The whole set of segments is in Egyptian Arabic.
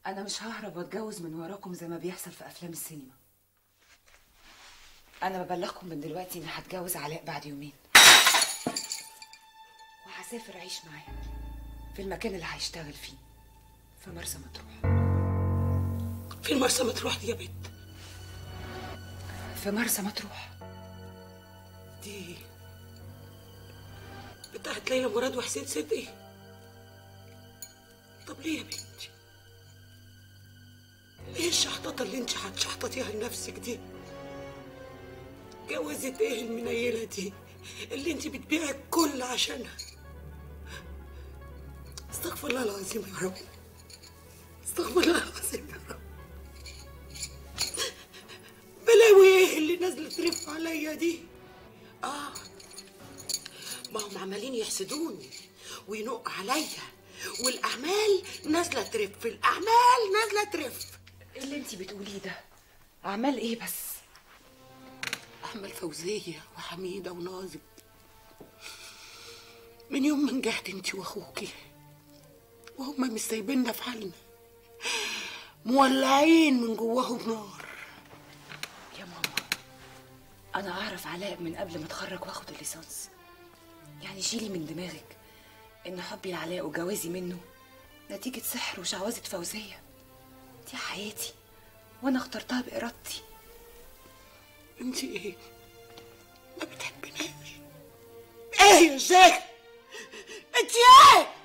انا مش ههرب واتجوز من وراكم زي ما بيحصل في افلام السينما انا ببلغكم من دلوقتي اني هتجوز علاء بعد يومين وهسافر اعيش معاه في المكان اللي هيشتغل فيه في مرسى مطروح فين مرسى مطروح دي يا بنت في مرسى مطروح دي بتاعت ليلى مراد وحسين صدقي طب ليه يا بنتي ايه الشحططة اللي انت هتشحططيها لنفسك دي جوزت ايه المنيلة دي اللي انت بتبيعي الكل عشانها استغفر الله العظيم يا رب استغفر الله العظيم يا رب بلاوي ايه اللي نازله ترف عليا دي اه ما هم عمالين يحسدوني وينق عليا والاعمال نازله ترف الاعمال نازله ترف ايه اللي انت بتقوليه ده اعمال ايه بس اعمال فوزيه وحميده وناظم من يوم ما نجحت انت واخوكي وهما مش سايبيننا في حالنا مولعين من جواهم نار يا ماما انا اعرف علاء من قبل ما اتخرج واخد الليسانس يعني شيلي من دماغك ان حبي لعلاء وجوازي منه نتيجة سحر وشعوذة فوزية دي حياتي وانا اخترتها بارادتي انت ايه ما بتحبناش ايه يا شيخ انت ايه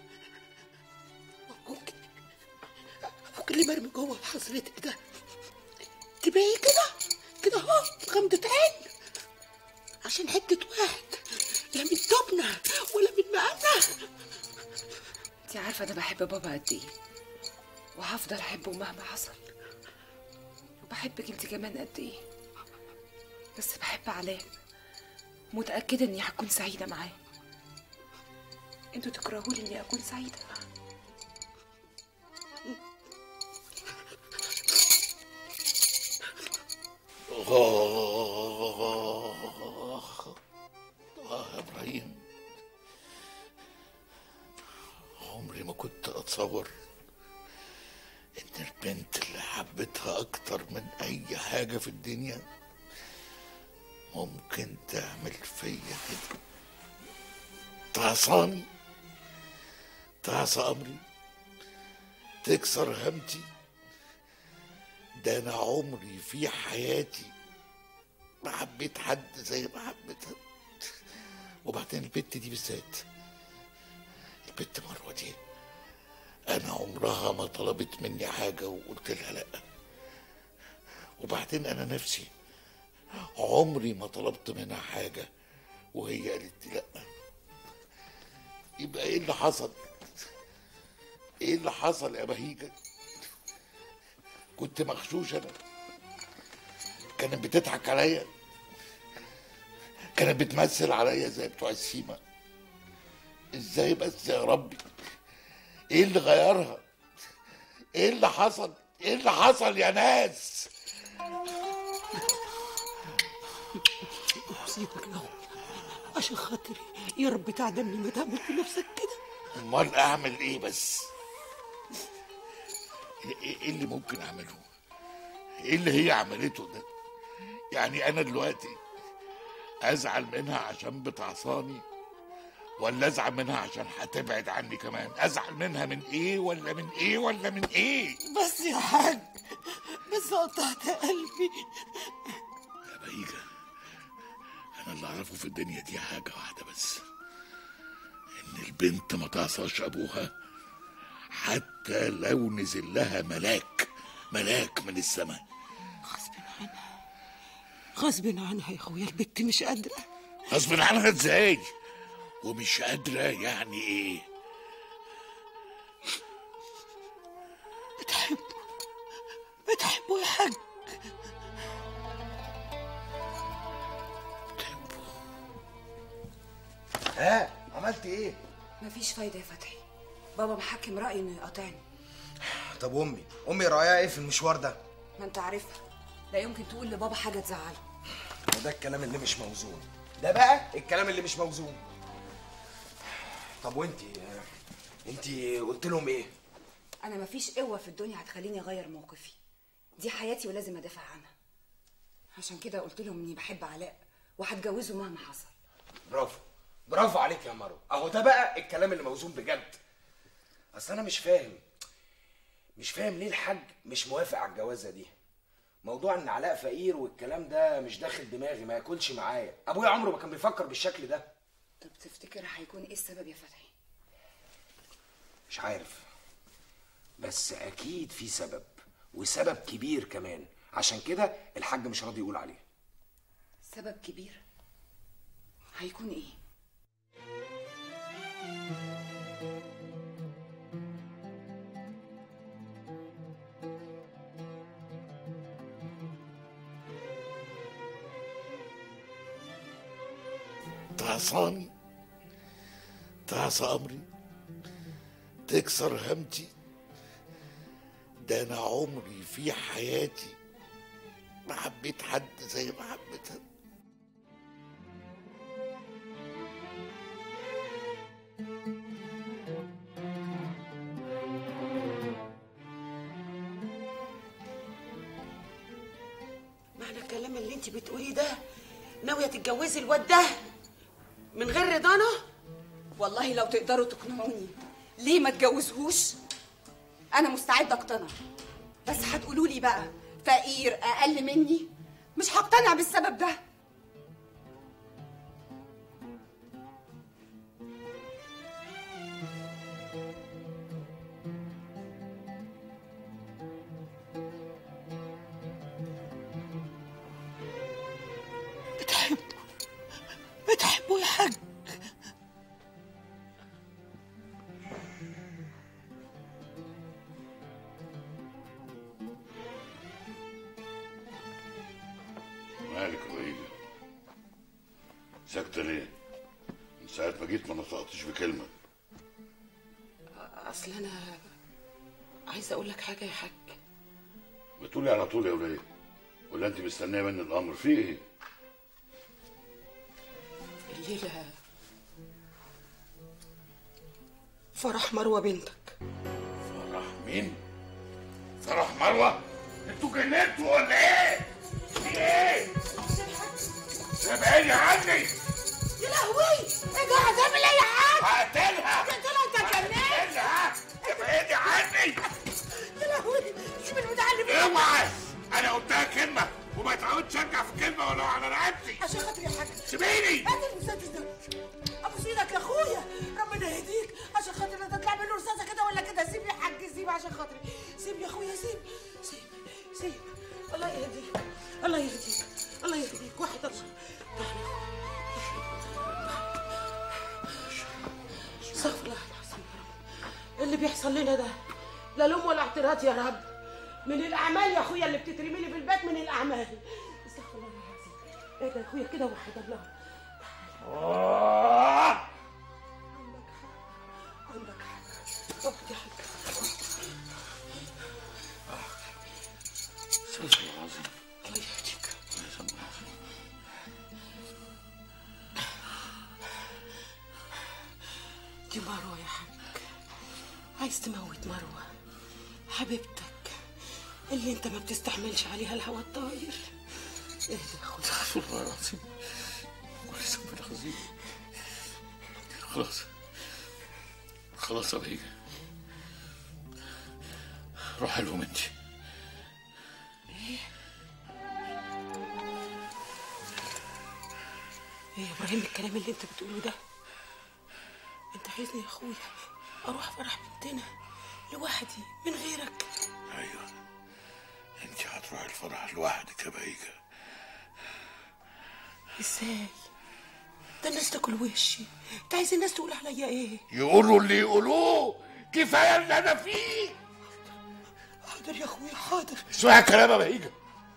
ابوك ابوك اللي مرمي جوه حضرتك ده تبقي كده كده اهو غمضة عين عشان حتة واحد لا من تبنى ولا من مقامنا انت عارفة انا بحب بابا قد ايه وهفضل احبه مهما حصل وبحبك انت كمان قد ايه بس بحب علاء متأكدة اني هكون سعيدة معاه انتوا تكرهوا لي اني اكون سعيدة آه آه يا إبراهيم عمري ما كنت أتصور إن البنت اللي حبيتها أكتر من أي حاجة في الدنيا ممكن تعمل فيا كده تعصاني تعصى أمري تكسر همتي ده أنا عمري في حياتي ما حبيت حد زي ما حبيتها وبعدين البت دي بالذات البت مروه دي انا عمرها ما طلبت مني حاجه وقلت لها لا وبعدين انا نفسي عمري ما طلبت منها حاجه وهي قالت لي لا يبقى ايه اللي حصل ايه اللي حصل يا بهيجه كنت مغشوش انا كانت بتضحك عليا كانت بتمثل عليا زي بتوع السيما ازاي بس يا ربي ايه اللي غيرها ايه اللي حصل ايه اللي حصل يا ناس سيبك له عشان خاطري يا رب تعدمني ما تعمل في نفسك كده امال اعمل ايه بس ايه إيه اللي ممكن اعمله ايه اللي هي عملته ده يعني انا دلوقتي ازعل منها عشان بتعصاني ولا ازعل منها عشان هتبعد عني كمان ازعل منها من ايه ولا من ايه ولا من ايه بس يا حاج بس قطعت قلبي يا بهيجة انا اللي اعرفه في الدنيا دي حاجة واحدة بس ان البنت ما تعصاش ابوها حتى لو نزل لها ملاك ملاك من السماء غصب عنها غصب عنها يا اخويا البت مش قادره غصب عنها ازاي ومش قادرة يعني ايه بتحبه بتحبه يا حاج ها عملت ايه مفيش فايدة يا فتحي بابا محكم رأيه انه يقاطعني طب امي امي رايها ايه في المشوار ده ما انت عارفها لا يمكن تقول لبابا حاجة تزعله وده الكلام اللي مش موزون ده بقى الكلام اللي مش موزون طب وانتي انتي قلت لهم ايه انا مفيش قوه في الدنيا هتخليني اغير موقفي دي حياتي ولازم ادافع عنها عشان كده قلت لهم اني بحب علاء وهتجوزه مهما حصل برافو برافو عليك يا مروه اهو ده بقى الكلام اللي موزون بجد اصل انا مش فاهم مش فاهم ليه الحاج مش موافق على الجوازه دي موضوع ان علاء فقير والكلام ده مش داخل دماغي ما ياكلش معايا ابويا عمره ما كان بيفكر بالشكل ده طب تفتكر هيكون ايه السبب يا فتحي مش عارف بس اكيد في سبب وسبب كبير كمان عشان كده الحاج مش راضي يقول عليه سبب كبير هيكون ايه تعصاني تعصى أمري تكسر همتي ده أنا عمري في حياتي ما حبيت حد زي ما حبيتها معنى الكلام اللي انت بتقوليه ده ناويه تتجوزي الواد ده من غير رضانا والله لو تقدروا تقنعوني ليه ما اتجوزهوش انا مستعده اقتنع بس هتقولوا لي بقى فقير اقل مني مش هقتنع بالسبب ده بتحبه بتحبه يا حاج مالك يا وهيجة ساكتة ليه؟ من ساعة ما جيت ما نطقتش بكلمة اصل انا عايزه اقول لك حاجه يا حاج بتقولي على طول يا ولية ولا انت مستنية مني الأمر في ايه؟ الليله فرح مروه بنتك فرح مين؟ فرح مروة؟ انتوا جننتوا ولا ايه؟ في ايه؟ ابعدي عني يا لهوي ايه ده هتعمل ايه يا حاج هقتلها قلت له انت جننت هقتلها ابعدي عني يا لهوي سيب البتاع اللي في اوعى انا قلتها كلمة وما تعودش ارجع في كلمة ولو على رقبتي عشان خاطري يا حاج سيبيني هات المسدس ده ابوس ايدك يا اخويا ربنا يهديك عشان خاطر لا تطلع منه رصاصه كده ولا كده سيب يا حاج سيب عشان خاطري سيب يا اخويا سيب سيب سيب الله يهديك الله يهديك الله يهديك واحد الله استغفر الله العظيم يا رب اللي بيحصل لنا ده لا لوم ولا اعتراض يا رب من الاعمال يا اخويا اللي بتترمي لي في البيت من الاعمال استغفر الله العظيم ايه ده يا اخويا كده وحد الله آه! عندك حق عندك حق اقعد يا حاج استغفر الله العظيم الله يهديك استغفر الله العظيم دي مروه يا حاج عايز تموت مروه حبيبتك اللي انت ما بتستحملش عليها الهوى الطاير اهدى يا اخويا استغفر الله العظيم كل سنة العظيم خلاص خلاص يا بهيجة روح لهم انت ايه يا ابراهيم الكلام اللي انت بتقوله ده انت عايزني يا اخويا اروح فرح بنتنا لوحدي من غيرك ايوه انت هتروحي الفرح لوحدك يا بهيجة ازاي ده الناس تاكل وشي انت عايز الناس تقول عليا ايه يقولوا اللي يقولوه كفايه اللي انا فيه حاضر يا اخويا حاضر اسمعي كلام يا بهيجة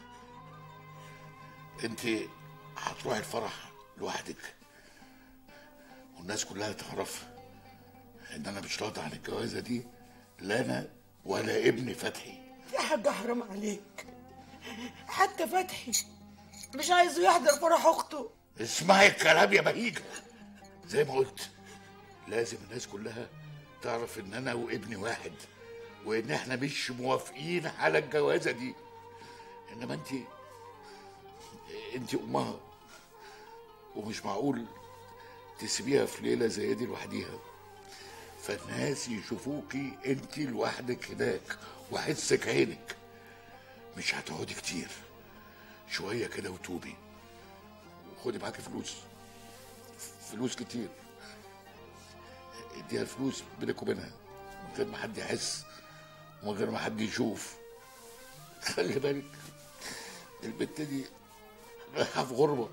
انت هتروحي الفرح لوحدك والناس كلها تعرف ان انا مش راضي عن الجوازه دي لا انا ولا ابني فتحي يا حاج حرام عليك حتى فتحي مش عايزه يحضر فرح اخته اسمعي الكلام يا بهيجة زي ما قلت لازم الناس كلها تعرف ان انا وابني واحد وان احنا مش موافقين على الجوازه دي انما انت انت امها ومش معقول تسيبيها في ليله زي دي لوحديها فالناس يشوفوكي انت لوحدك هناك وحسك عينك مش هتقعدي كتير شويه كده وتوبي وخدي معاكي فلوس فلوس كتير اديها الفلوس بينك وبينها من غير ما حد يحس ومن غير ما حد يشوف خلي بالك البنت دي رايحه في غربه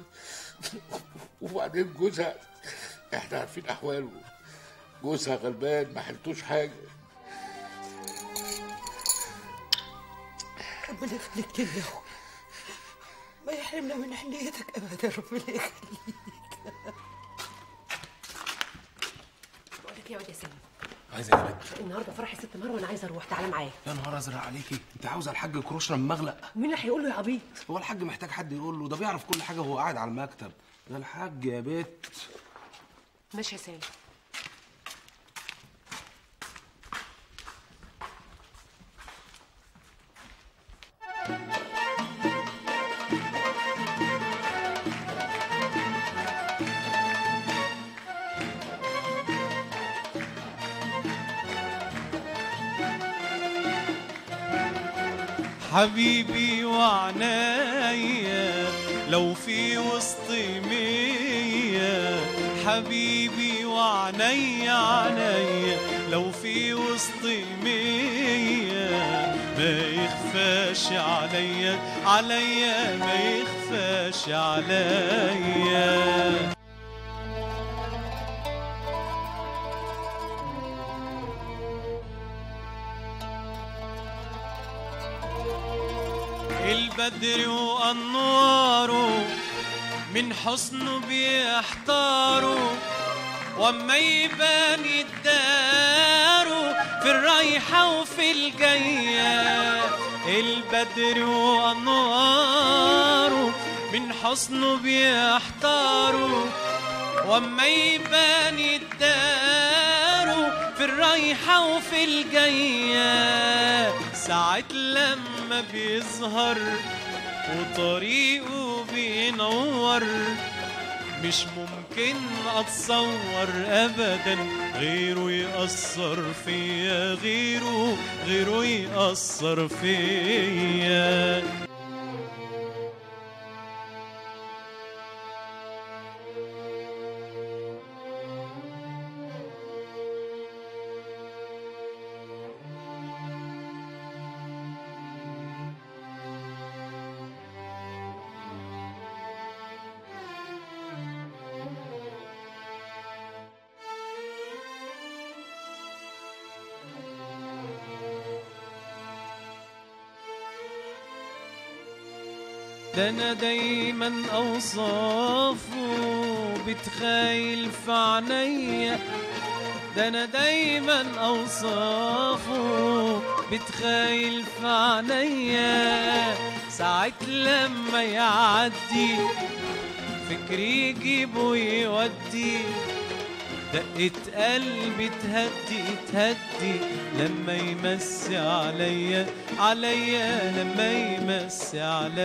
وبعدين جوزها احنا عارفين احواله جوزها غلبان ما حلتوش حاجه ربنا يخليك لنا يا أخوي. ما يحرمنا من حنيتك ابدا ربنا يخليك بقول لك ايه يا واد يا سامي عايزه ايه يا بنت النهارده فرح الست مروه انا عايزه اروح تعالى معايا يا نهار ازرق عليكي انت عاوزه الحاج كروشنا مغلق مين اللي هيقول له يا عبيط هو الحاج محتاج حد يقول له ده بيعرف كل حاجه وهو قاعد على المكتب ده الحاج يا بت ماشي يا سامي حبيبي وعنايا لو في وسطي مية حبيبي وعنايا عنايا لو في وسطي مية ما يخفاش عليا عليا ما يخفاش عليا البدر وأنواره من حسنه بيحتاروا وما يبان الدار في الرايحة وفي الجاية البدر وأنواره من حسنه بيحتاروا وما يبان الدار في الرايحة وفي الجاية ساعة لما بيظهر وطريقه بينور مش ممكن اتصور ابدا غيره يأثر فيا غيره غيره يأثر فيا ده انا دايما اوصافه بتخايل في عينيا ده انا دايما اوصافه بتخايل في عينيا ساعة لما يعدي فكري يجيب ويودي دقة قلبي تهدي تهدي لما يمسي عليا عليا لما يمسي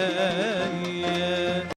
عليا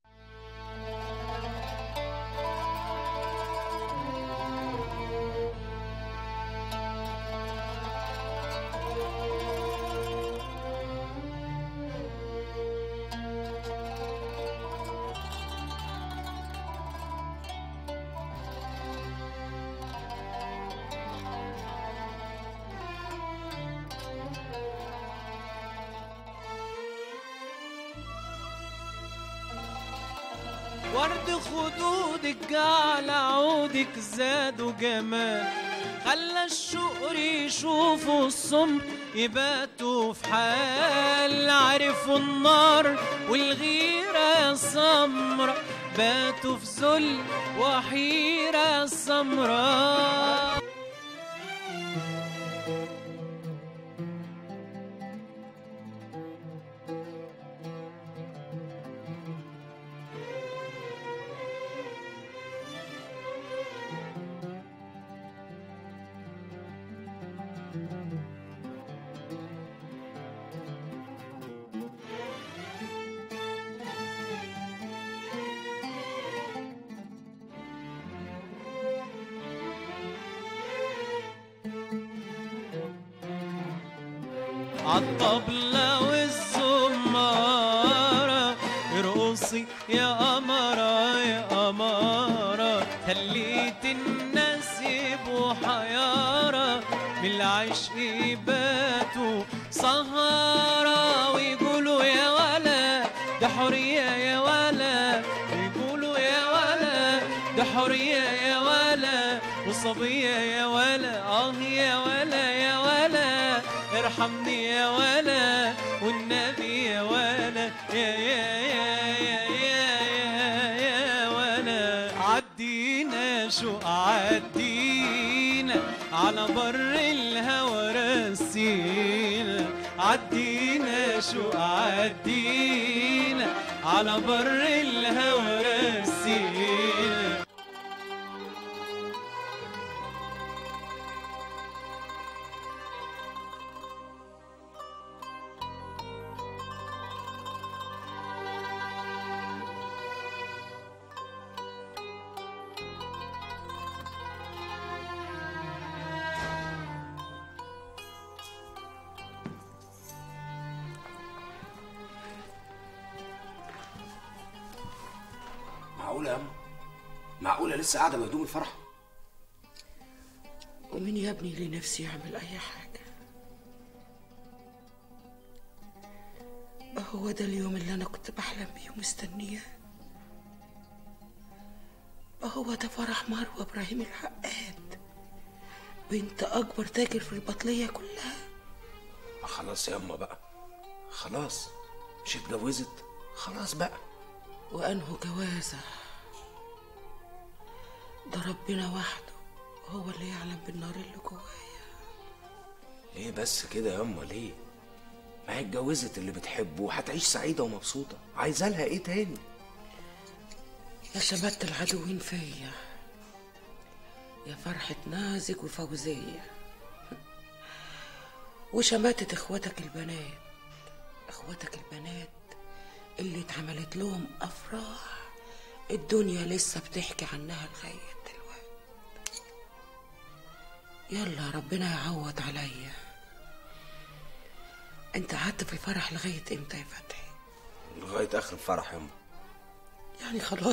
ورد خدودك جعل عودك زادوا جمال خلى الشقر يشوفوا الصمت يباتوا في حال عرفوا النار والغيرة سمرة باتوا في ذل وحيرة سمراء عالطبلة والزمارة ارقصي يا قمرة يا قمرة خليت الناس يبقوا حيارة من العشق يباتوا سهرة ويقولوا يا ولا ده حرية يا ولا ويقولوا يا ولا ده حرية يا ولا وصبية يا ولا آه يا ولا يا ولا ارحمني يا ولا والنبي يا ولا يا يا يا يا يا يا, يا ولا عدينا شو عدينا على بر الهوى رسينا عدينا شو عدينا على بر الهوى رسينا معقولة يا أما معقولة لسه قاعدة بهدوم الفرح ومين يا ابني اللي نفسي يعمل اي حاجة هو ده اليوم اللي انا كنت بحلم بيه ومستنياه هو ده فرح مروة ابراهيم العقاد بنت اكبر تاجر في البطلية كلها خلاص يا أما بقى خلاص مش اتجوزت خلاص بقى وانه جوازة ده ربنا وحده هو اللي يعلم بالنار اللي جوايا ليه بس كده يا أما ليه ما هي اتجوزت اللي بتحبه وهتعيش سعيدة ومبسوطة عايزة لها ايه تاني يا شماتة العدوين فيا يا فرحة نازك وفوزية وشماتة اخواتك البنات اخواتك البنات اللي اتعملت لهم افراح الدنيا لسه بتحكي عنها لغاية دلوقتي يلا ربنا يعوض عليا انت قعدت في الفرح لغاية امتى يا فتحي لغاية آخر الفرح يا أما يعني خلاص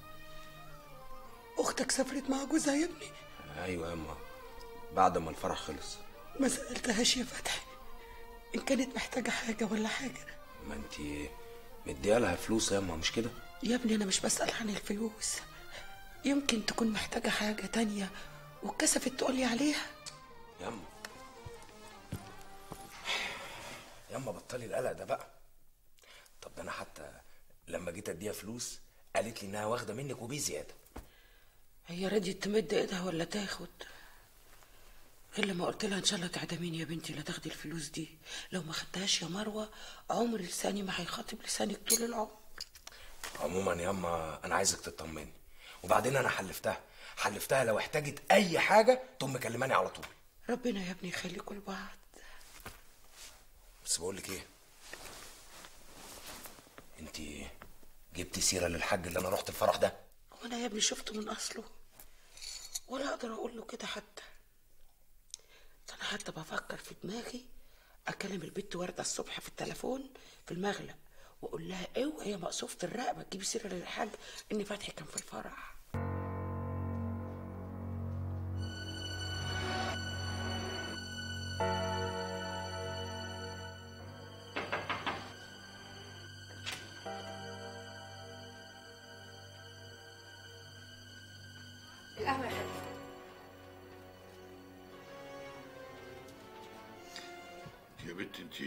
اختك سافرت مع جوزها يا ابني أيوة يا أما بعد ما الفرح خلص ما سألتهاش يا فتحي إن كانت محتاجة حاجة ولا حاجة ما انتي مديها لها فلوس يا أما مش كده يا ابني أنا مش بسأل عن الفلوس يمكن تكون محتاجة حاجة تانية واتكسفت تقولي عليها يا أما يا أما بطلي القلق ده بقى طب ده أنا حتى لما جيت أديها فلوس قالت لي إنها واخدة منك وبزيادة هي رضيت تمد ايدها ولا تاخد غير لما قلت لها ان شاء الله تعدميني يا بنتي لا تاخدي الفلوس دي لو ما خدتهاش يا مروه عمر لساني ما هيخاطب لسانك طول العمر عموما يا أما أنا عايزك تطمني وبعدين أنا حلفتها حلفتها لو احتاجت أي حاجة تقوم مكلماني على طول ربنا يا ابني يخليكوا لبعض بس بقول لك ايه انت جبتي سيره للحاج اللي انا رحت الفرح ده وانا يا ابني شفته من اصله ولا اقدر اقول له كده حتى ده انا حتى بفكر في دماغي اكلم البت ورده الصبح في التليفون في المغلق واقول لها اوعي يا مقصوفه الرقبه تجيبي سيره للحاج ان فتحي كان في الفرح القهوة يا حبيبي يا بنت انت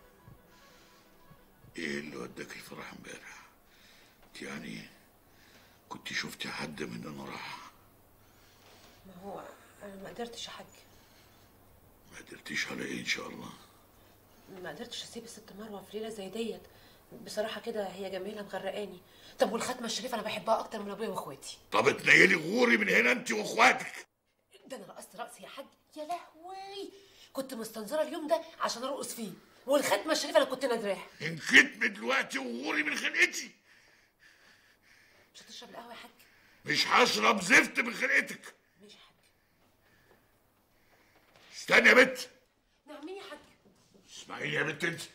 ايه اللي وداك الفرح امبارح انت يعني كنت شفتي حد مننا راح ما هو انا ما قدرتش يا حاج ما قدرتيش على ايه ان شاء الله ما قدرتش اسيب الست مروه في ليله زي ديت بصراحه كده هي جميله مغرقاني طب والختمه الشريفه انا بحبها اكتر من ابويا واخواتي طب اتنيلي غوري من هنا انت واخواتك ده انا رقصت رقص يا حاج يا لهوي كنت مستنظره اليوم ده عشان ارقص فيه والختمه الشريفه انا كنت نادراها انكتم دلوقتي وغوري من خلقتي مش هتشرب القهوه يا حاج مش هشرب زفت من خلقتك ماشي يا حاج استنى يا بنت نعم مين يا حاج بسم اسمعيني يا بنت انت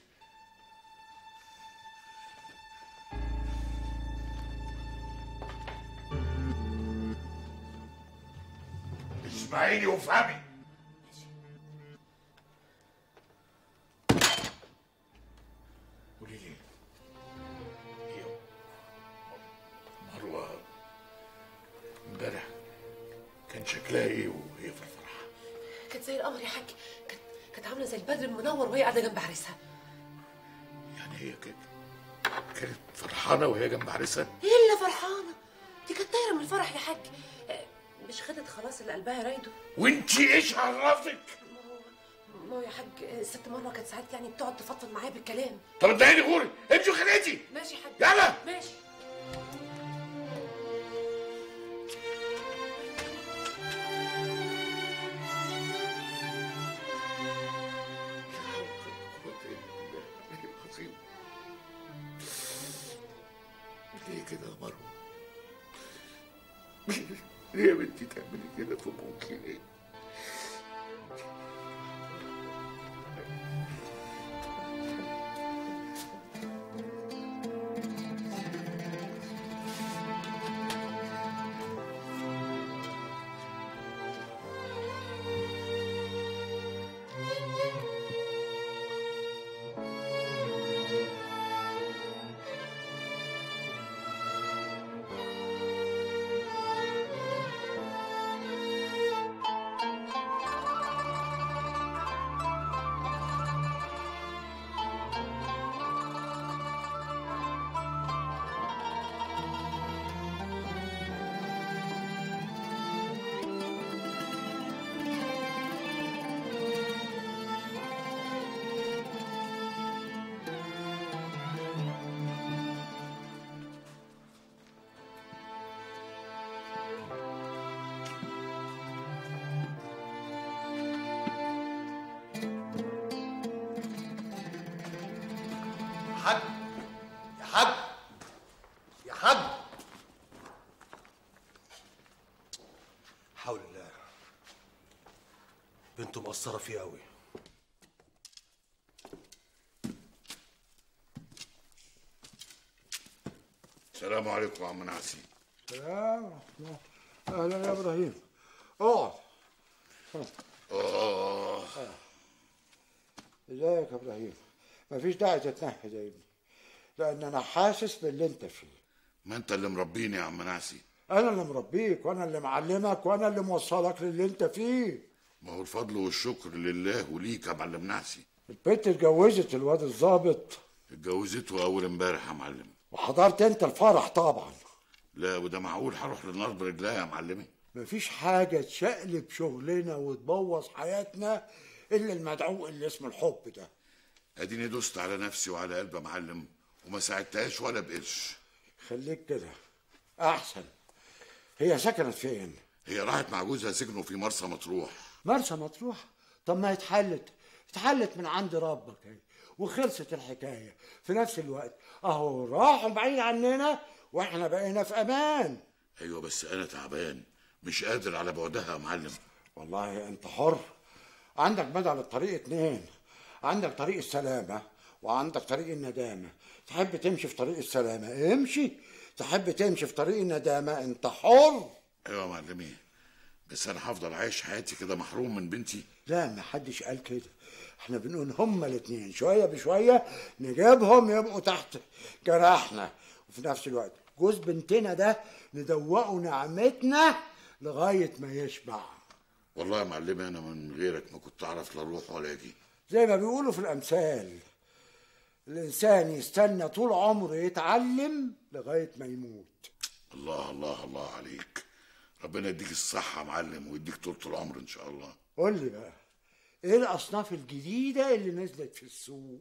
اسمعيني وافهمي قولي لي هي مروه امبارح كان شكلها ايه وهي في الفرح كانت زي القمر يا حاج كانت كانت عامله زي البدر المنور وهي قاعده جنب عريسها يعني هي كده كانت فرحانه وهي جنب عريسها الا فرحانه دي كانت طايره من الفرح يا حاج آه، مش خدت خلاص اللي قلبها رايده وانت ايش عرفك ما هو ما هو يا حاج آه، الست مروه كانت ساعات يعني بتقعد تفضفض معايا بالكلام طب ادعيني غوري امشي خليتي ماشي يا حاج يلا ماشي ليه كده يا مروه ليه يا بنتي تعملي كده في ابوكي ليه حاج يا حاج يا حاج حول الله بنته مقصرة فيه قوي السلام عليكم يا عم نعسي سلام اهلا يا ابراهيم اقعد اه ازيك يا ابراهيم مفيش داعي تتنحي يا ابني لان انا حاسس باللي انت فيه ما انت اللي مربيني يا عم نعسي انا اللي مربيك وانا اللي معلمك وانا اللي موصلك للي انت فيه ما هو الفضل والشكر لله وليك يا معلم نعسي البنت اتجوزت الواد الظابط اتجوزته اول امبارح يا معلم وحضرت انت الفرح طبعا لا وده معقول هروح للنار برجليا يا معلمي مفيش حاجة تشقلب شغلنا وتبوظ حياتنا إلا المدعو اللي اسمه الحب ده اديني دوست على نفسي وعلى قلب يا معلم وما ساعدتهاش ولا بقرش خليك كده أحسن هي سكنت فين؟ هي راحت مع جوزها سجنه في مرسى مطروح مرسى مطروح طب ما اتحلت اتحلت من عند ربك اهي وخلصت الحكاية في نفس الوقت أهو راحوا بعيد عننا وإحنا بقينا في أمان ايوه بس انا تعبان مش قادر على بعدها يا معلم والله أنت حر عندك بدل الطريق اتنين عندك طريق السلامة وعندك طريق الندامة تحب تمشي في طريق السلامة امشي تحب تمشي في طريق الندامة انت حر ايوه يا معلمي بس انا هفضل عايش حياتي كده محروم من بنتي لا ما حدش قال كده احنا بنقول هما الاتنين شوية بشوية نجيبهم يبقوا تحت جراحنا وفي نفس الوقت جوز بنتنا ده ندوقه نعمتنا لغاية ما يشبع والله يا معلمي انا من غيرك ما كنت اعرف لا اروح ولا اجي زي ما بيقولوا في الأمثال الإنسان يستنى طول عمره يتعلم لغاية ما يموت الله الله الله عليك ربنا يديك الصحة يا معلم ويديك طول العمر ان شاء الله قول لي بقى ايه الأصناف الجديدة اللي نزلت في السوق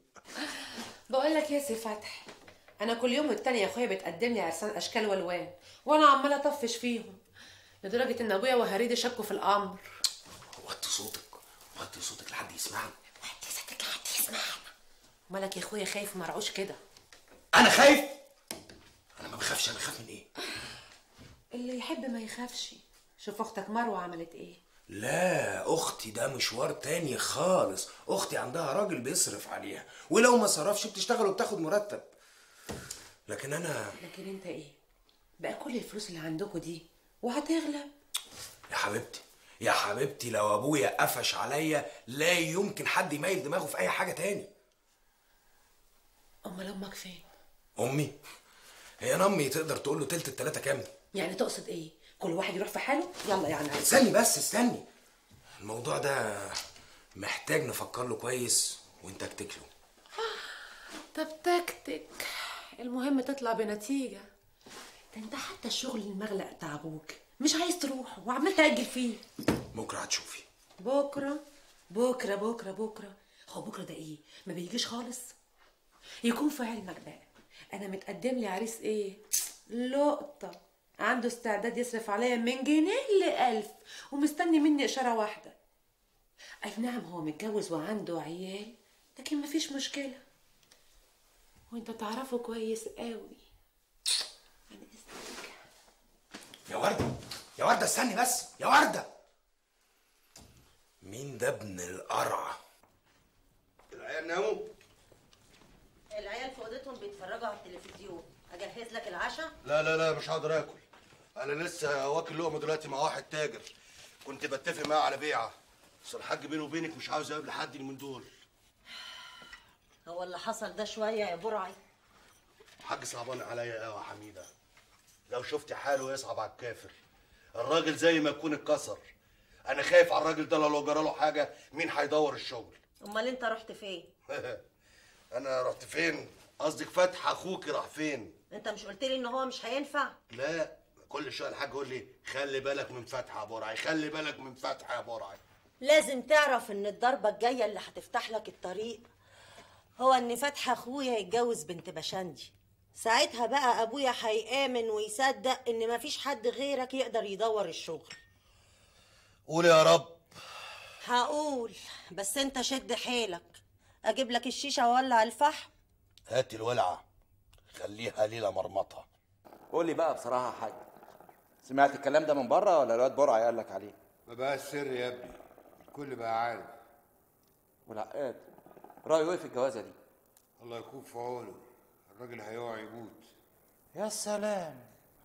بقول لك يا سي فتحي انا كل يوم والتاني يا اخويا بتقدم لي عرسان اشكال والوان وانا عماله اطفش فيهم لدرجه ان ابويا وهريدي شكوا في الامر وطي صوتك وطي صوتك لحد يسمعني وانت ستك لحد يسمعنا مالك يا اخويا خايف مرعوش كده انا خايف انا ما بخافش انا بخاف من ايه اللي يحب ما يخافش شوف اختك مروه عملت ايه لا اختي ده مشوار تاني خالص اختي عندها راجل بيصرف عليها ولو ما صرفش بتشتغل وبتاخد مرتب لكن انا لكن انت ايه بقى كل الفلوس اللي عندكوا دي وهتغلب يا حبيبتي يا حبيبتي لو ابويا قفش عليا لا يمكن حد يميل دماغه في اي حاجه تاني امال امك فين امي هي انا امي تقدر تقول له تلت التلاته كام يعني تقصد ايه كل واحد يروح في حاله يلا يعني استني بس استني الموضوع ده محتاج نفكر له كويس وانت تكله طب تكتك المهم تطلع بنتيجة ده انت حتى الشغل المغلق بتاع ابوك مش عايز تروح وعمال تأجل فيه بكره هتشوفي بكرة بكرة بكرة بكرة هو بكرة ده ايه ما بيجيش خالص يكون في علمك بقى انا متقدم لي عريس ايه لقطة عنده استعداد يصرف عليا من جنيه لألف ومستني مني إشارة واحدة أي نعم هو متجوز وعنده عيال لكن مفيش مشكلة وانت تعرفه كويس قوي يا ورده يا ورده استني بس يا ورده مين ده ابن القرعه العيال ناموا العيال في اوضتهم بيتفرجوا على التلفزيون اجهز لك العشاء لا لا لا مش هقدر اكل انا لسه واكل لقمه دلوقتي مع واحد تاجر كنت بتفق معاه على بيعه بس الحاج بيني وبينك مش عاوز اقابل حد من دول هو اللي حصل ده شويه يا برعي الحاج صعبان عليا قوي يا حميده لو شفت حاله يصعب على الكافر الراجل زي ما يكون اتكسر انا خايف على الراجل ده لو جرى له حاجه مين هيدور الشغل امال انت رحت فين انا رحت فين قصدك فتح اخوك راح فين انت مش قلت لي ان هو مش هينفع لا كل شويه الحاج يقول لي خلي بالك من فتحه يا برعي خلي بالك من فتحه يا برعي لازم تعرف ان الضربه الجايه اللي هتفتح لك الطريق هو ان فتح اخويا يتجوز بنت بشندي ساعتها بقى ابويا هيامن ويصدق ان مفيش حد غيرك يقدر يدور الشغل قول يا رب هقول بس انت شد حيلك اجيب لك الشيشه واولع الفحم هات الولعه خليها ليله مرمطه قول لي بقى بصراحه يا حاج سمعت الكلام ده من بره ولا الواد برعي قال لك عليه ما بقى السر يا ابني الكل بقى عارف والعقاد رايه ايه في الجوازه دي الله يكون في عونه الراجل هيقع يموت يا سلام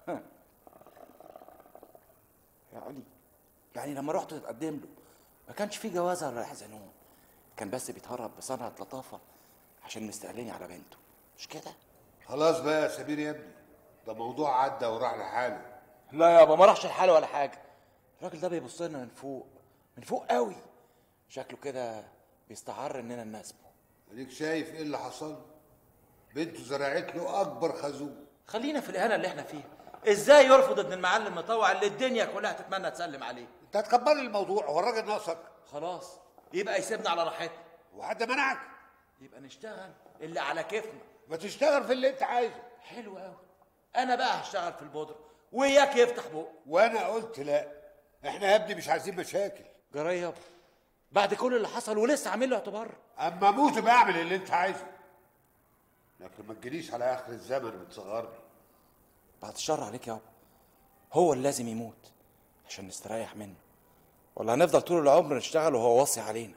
يعني يعني لما رحت تتقدم له ما كانش في جوازه ولا يحزنون كان بس بيتهرب بصنعة لطافة عشان مستقلني على بنته مش كده؟ خلاص بقى يا سمير يا ابني ده موضوع عدى وراح لحاله لا يابا ما راحش لحاله ولا حاجة الراجل ده بيبص لنا من فوق من فوق قوي شكله كده بيستعر اننا نناسبه اديك شايف ايه اللي حصل له بنته زرعت له اكبر خازوق خلينا في الاهانه اللي احنا فيها ازاي يرفض ابن المعلم مطوع اللي الدنيا كلها تتمنى تسلم عليه انت هتقبل الموضوع هو الراجل ناقصك خلاص يبقى يسيبنا على راحتنا وحد منعك يبقى نشتغل اللي على كيفنا ما تشتغل في اللي انت عايزه حلو قوي انا بقى هشتغل في البودره وياك يفتح بقه وانا قلت لا احنا يا ابني مش عايزين مشاكل جرايه يابا بعد كل اللي حصل ولسه عامل له اعتبار اما اموت بقى اعمل اللي انت عايزه لكن ما تجيليش على اخر الزمن وتصغرني بعد الشر عليك يابا هو اللي لازم يموت عشان نستريح منه ولا هنفضل طول العمر نشتغل وهو واصي علينا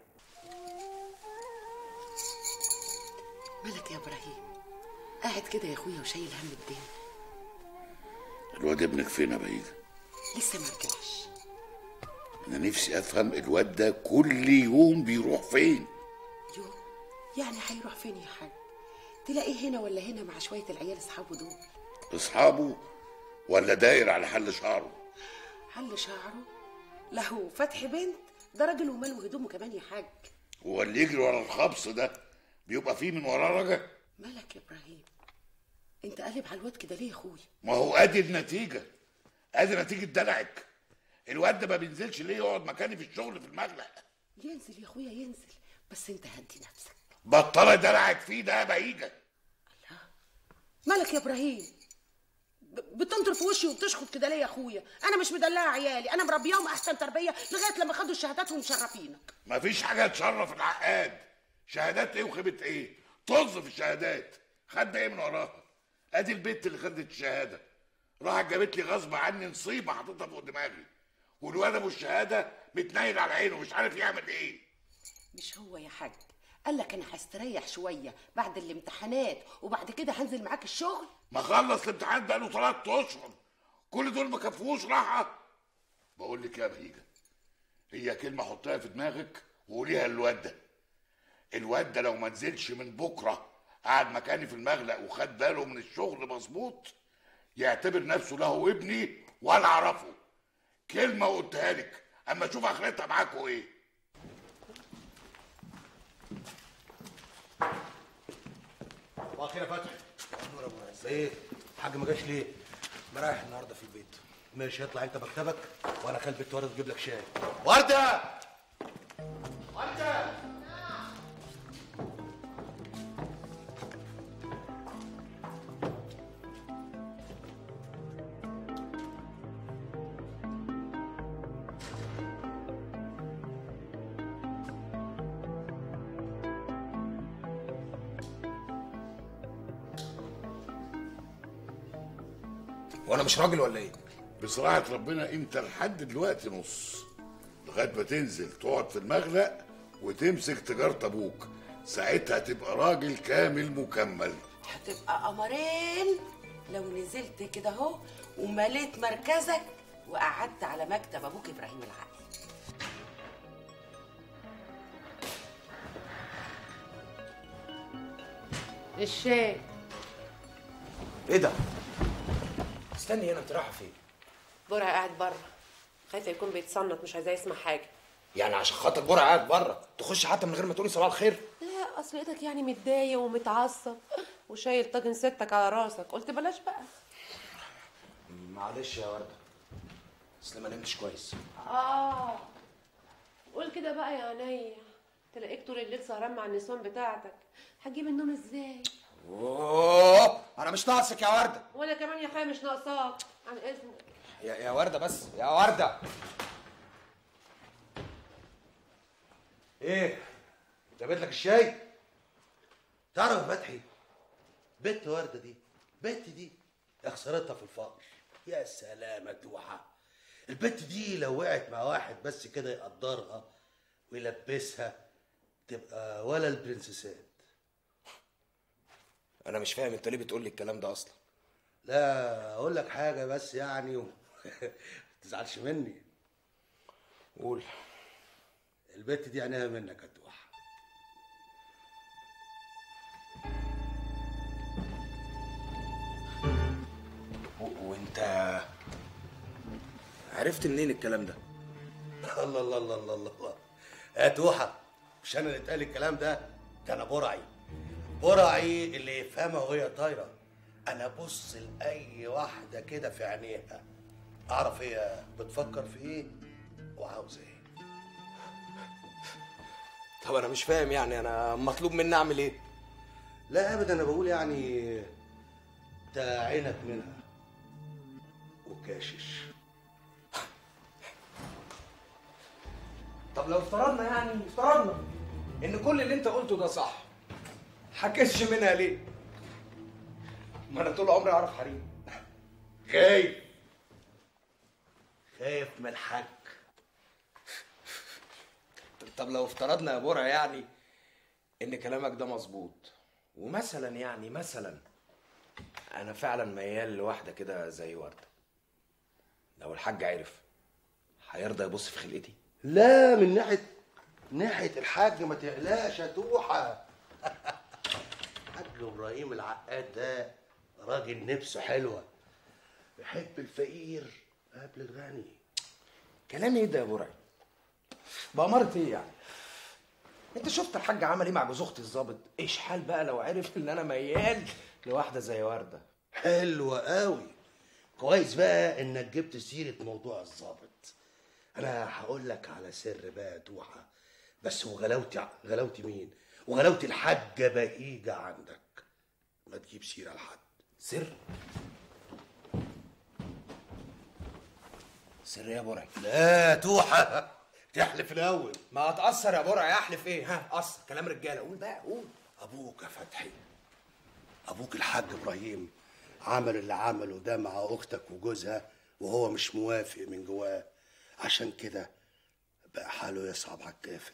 مالك يا ابراهيم قاعد كده يا اخويا وشايل هم الدنيا الواد ابنك فين يا بهيجة؟ لسه ما رجعش انا نفسي افهم الواد ده كل يوم بيروح فين يو يعني هيروح فين يا حاج تلاقيه هنا ولا هنا مع شويه العيال اصحابه دول اصحابه ولا داير على حل شعره حل شعره له فتح بنت ده راجل وماله هدومه كمان يا حاج هو اللي يجري ورا الخبص ده بيبقى فيه من وراه رجا مالك يا ابراهيم انت قالب على الواد كده ليه يا اخويا ما هو ادي النتيجه ادي نتيجه دلعك الواد ده ما بينزلش ليه يقعد مكاني في الشغل في المغلق ينزل يا اخويا ينزل بس انت هدي نفسك بطل دلعك فيه ده يا بهيجه مالك يا ابراهيم ب- بتنطر في وشي وبتشخط كده ليه يا اخويا انا مش مدلعه عيالي انا مربياهم احسن تربيه لغايه لما خدوا الشهادات ومشرفينك مفيش حاجه تشرف العقاد شهادات ايه وخيبه ايه طز في الشهادات خد ايه من وراها ادي البنت اللي خدت الشهاده راحت جابت لي غصب عني نصيبه حطيتها فوق دماغي والواد ابو الشهاده متنيل على عينه مش عارف يعمل ايه مش هو يا حاج قال لك انا هستريح شويه بعد الامتحانات وبعد كده هنزل معاك الشغل ما خلص الامتحان بقاله ثلاث اشهر كل دول ما كفوش راحه بقول لك يا بهيجه هي كلمه حطها في دماغك وقوليها للواد ده الواد ده لو ما نزلش من بكره قعد مكاني في المغلق وخد باله من الشغل مظبوط يعتبر نفسه له ابني ولا اعرفه كلمه قلتها لك اما اشوف اخرتها معاكوا ايه صباح الخير يا فتحي نور ابو عز ايه الحاج ما جاش ليه مريح النهارده في البيت ماشي اطلع انت مكتبك وانا خلي البنت ورده تجيب لك شاي ورده ورده وانا مش راجل ولا ايه بصراحة ربنا انت لحد دلوقتي نص لغاية ما تنزل تقعد في المغلق وتمسك تجارة ابوك ساعتها تبقى راجل كامل مكمل هتبقى قمرين لو نزلت كده اهو ومليت مركزك وقعدت على مكتب ابوك ابراهيم العقل الشاي ايه ده استني هنا انت رايحه فين برع قاعد بره خايفه يكون بيتصنت مش عايزاه يسمع حاجه يعني عشان خاطر برع قاعد بره تخش حتى من غير ما تقولي صباح الخير لا اصل لقيتك يعني متضايق ومتعصب وشايل طاجن ستك على راسك قلت بلاش بقى معلش يا ورده اصل ما نمتش كويس اه قول كده بقى يا عينيا تلاقيك طول الليل سهران مع النسوان بتاعتك هتجيب النوم ازاي اوه انا مش ناقصك يا ورده وانا كمان يا اخويا مش ناقصاك عن اذنك يا, يا ورده بس يا ورده ايه جابت لك الشاي تعرف يا فتحي بنت ورده دي بنت دي يا خسارتها في الفقر يا سلام يا توحه البنت دي لو وقعت مع واحد بس كده يقدرها ويلبسها تبقى ولا البرنسيسات انا مش فاهم انت ليه بتقول لي الكلام ده اصلا لا اقول لك حاجه بس يعني و... تزعلش مني قول البت دي عينيها منك يا توحه و- وانت عرفت منين الكلام ده الله الله الله الله الله الله يا توحه مش انا اللي اتقال الكلام ده ده انا برعي برعي اللي يفهمها وهي طايره انا بص لاي واحده كده في عينيها اعرف هي بتفكر في ايه وعاوزه ايه طب انا مش فاهم يعني انا مطلوب مني اعمل ايه لا ابدا انا بقول يعني ده عينك منها وكاشش طب لو افترضنا يعني افترضنا ان كل اللي انت قلته ده صح حكيتش منها ليه ما انا طول عمري اعرف حريم خايف خايف من الحاج طب لو افترضنا يا برع يعني ان كلامك ده مظبوط ومثلا يعني مثلا انا فعلا ميال لواحده كده زي ورده لو الحاج عرف هيرضى يبص في خلقتي لا من ناحيه ناحيه الحاج ما تقلقش يا توحه حاج ابراهيم العقاد ده راجل نفسه حلوه يحب الفقير قبل الغني كلام ايه ده يا برعي بأمارة ايه يعني انت شفت الحاج عمل ايه مع جوز اختي الظابط ايش حال بقى لو عرف ان انا ميال لواحده زي ورده حلوة قوي كويس بقى انك جبت سيرة موضوع الظابط انا هقول لك على سر بقى يا توحة بس وغلاوتي غلاوتي مين وغلاوتي الحاجة بهيجة عندك ما تجيب سيرة لحد سر سر يا برعي لا توحة تحلف الاول ما هتأثر يا برعي احلف ايه ها أثر كلام رجاله قول بقى قول ابوك يا فتحي ابوك الحاج ابراهيم عمل اللي عمله ده مع اختك وجوزها وهو مش موافق من جواه عشان كده بقى حاله يصعب على الكافر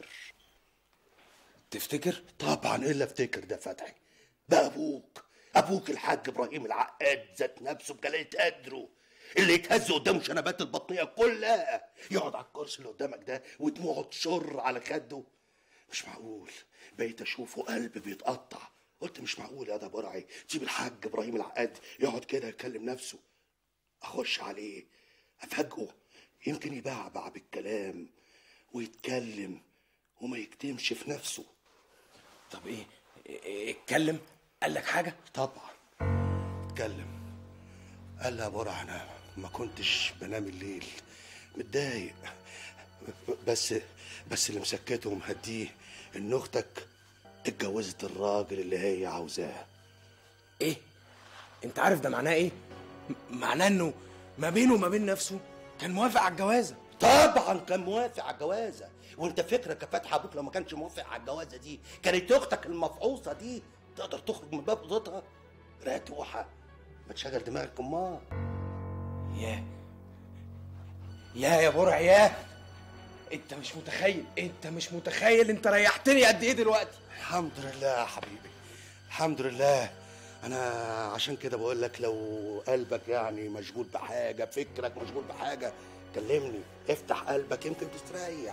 تفتكر طبعا ايه اللي افتكر ده فتحي ده ابوك ابوك الحاج ابراهيم العقاد ذات نفسه بجلاله قدره اللي يتهز قدامه شنبات البطنيه كلها يقعد على الكرسي اللي قدامك ده ودموعه تشر على خده مش معقول بقيت اشوفه قلب بيتقطع قلت مش معقول يا ده برعي تسيب الحاج ابراهيم العقاد يقعد كده يكلم نفسه اخش عليه افاجئه يمكن يبعبع بالكلام ويتكلم وما يكتمش في نفسه طب ايه إيه- اتكلم قال لك حاجه طبعا اتكلم قال لي يا برع انا ما كنتش بنام الليل متضايق بس بس اللي مسكته ومهديه ان اختك اتجوزت الراجل اللي هي عاوزاه ايه انت عارف ده معناه ايه م- معناه انه ما بينه وما بين نفسه كان موافق على الجوازه طبعا كان موافق على الجوازه وانت فكرك يا فتحي ابوك لو ما كانش موافق على الجوازه دي كانت اختك المفعوصه دي تقدر تخرج من باب اوضتها راتوحه ما تشغل دماغك امال ياه يا يا برع ياه انت مش متخيل انت مش متخيل انت ريحتني قد ايه دلوقتي الحمد لله يا حبيبي الحمد لله انا عشان كده بقول لك لو قلبك يعني مشغول بحاجه فكرك مشغول بحاجه كلمني افتح قلبك يمكن تستريح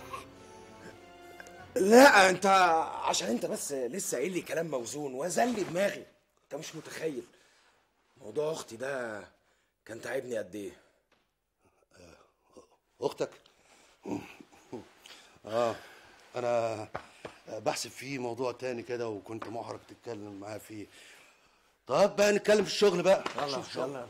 لا انت عشان انت بس لسه قايل لي كلام موزون وزل لي دماغي انت مش متخيل موضوع اختي ده كان تعبني قد ايه اختك اه انا بحسب فيه موضوع تاني كده وكنت محرج تتكلم معاه فيه طب بقى نتكلم في الشغل بقى يلا شوف شغل. يلا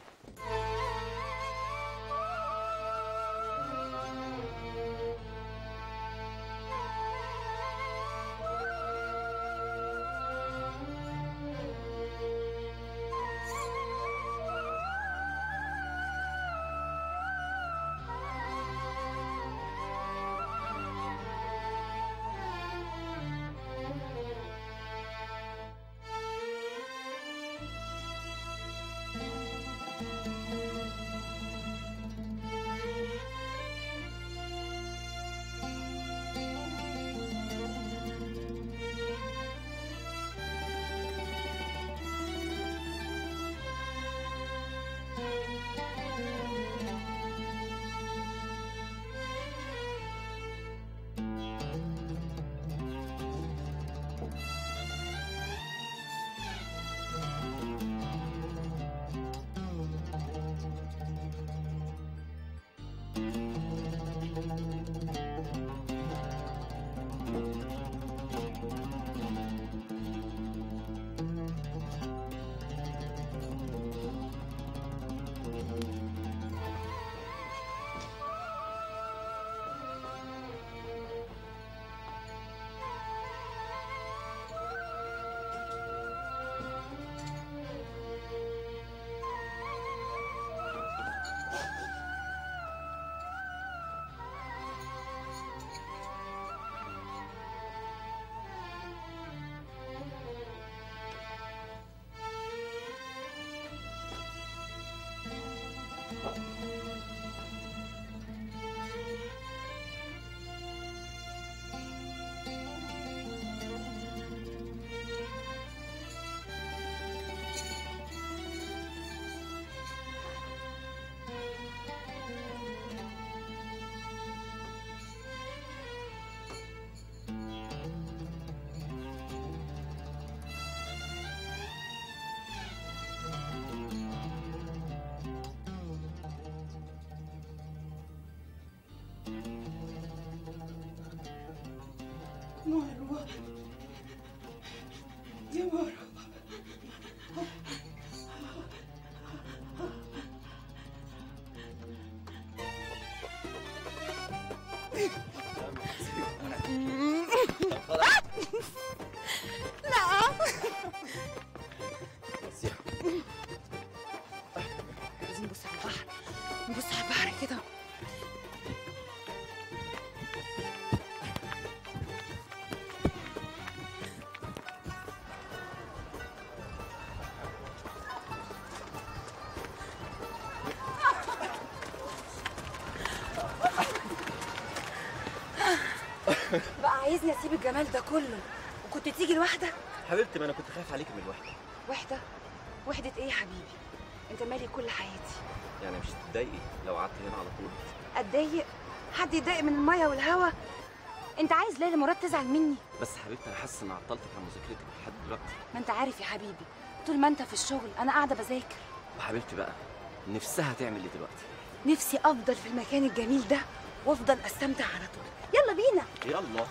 عايزني اسيب الجمال ده كله وكنت تيجي لوحدك حبيبتي ما انا كنت خايف عليك من الوحده وحده وحده ايه يا حبيبي انت مالي كل حياتي يعني مش هتتضايقي لو قعدت هنا على طول اتضايق حد يتضايق من الميه والهوا انت عايز ليلى مراد تزعل مني بس حبيبتي انا حاسس ان عطلتك عن مذاكرتك لحد دلوقتي ما انت عارف يا حبيبي طول ما انت في الشغل انا قاعده بذاكر وحبيبتي بقى نفسها تعمل ايه دلوقتي نفسي افضل في المكان الجميل ده وافضل استمتع على طول يلا بينا يلا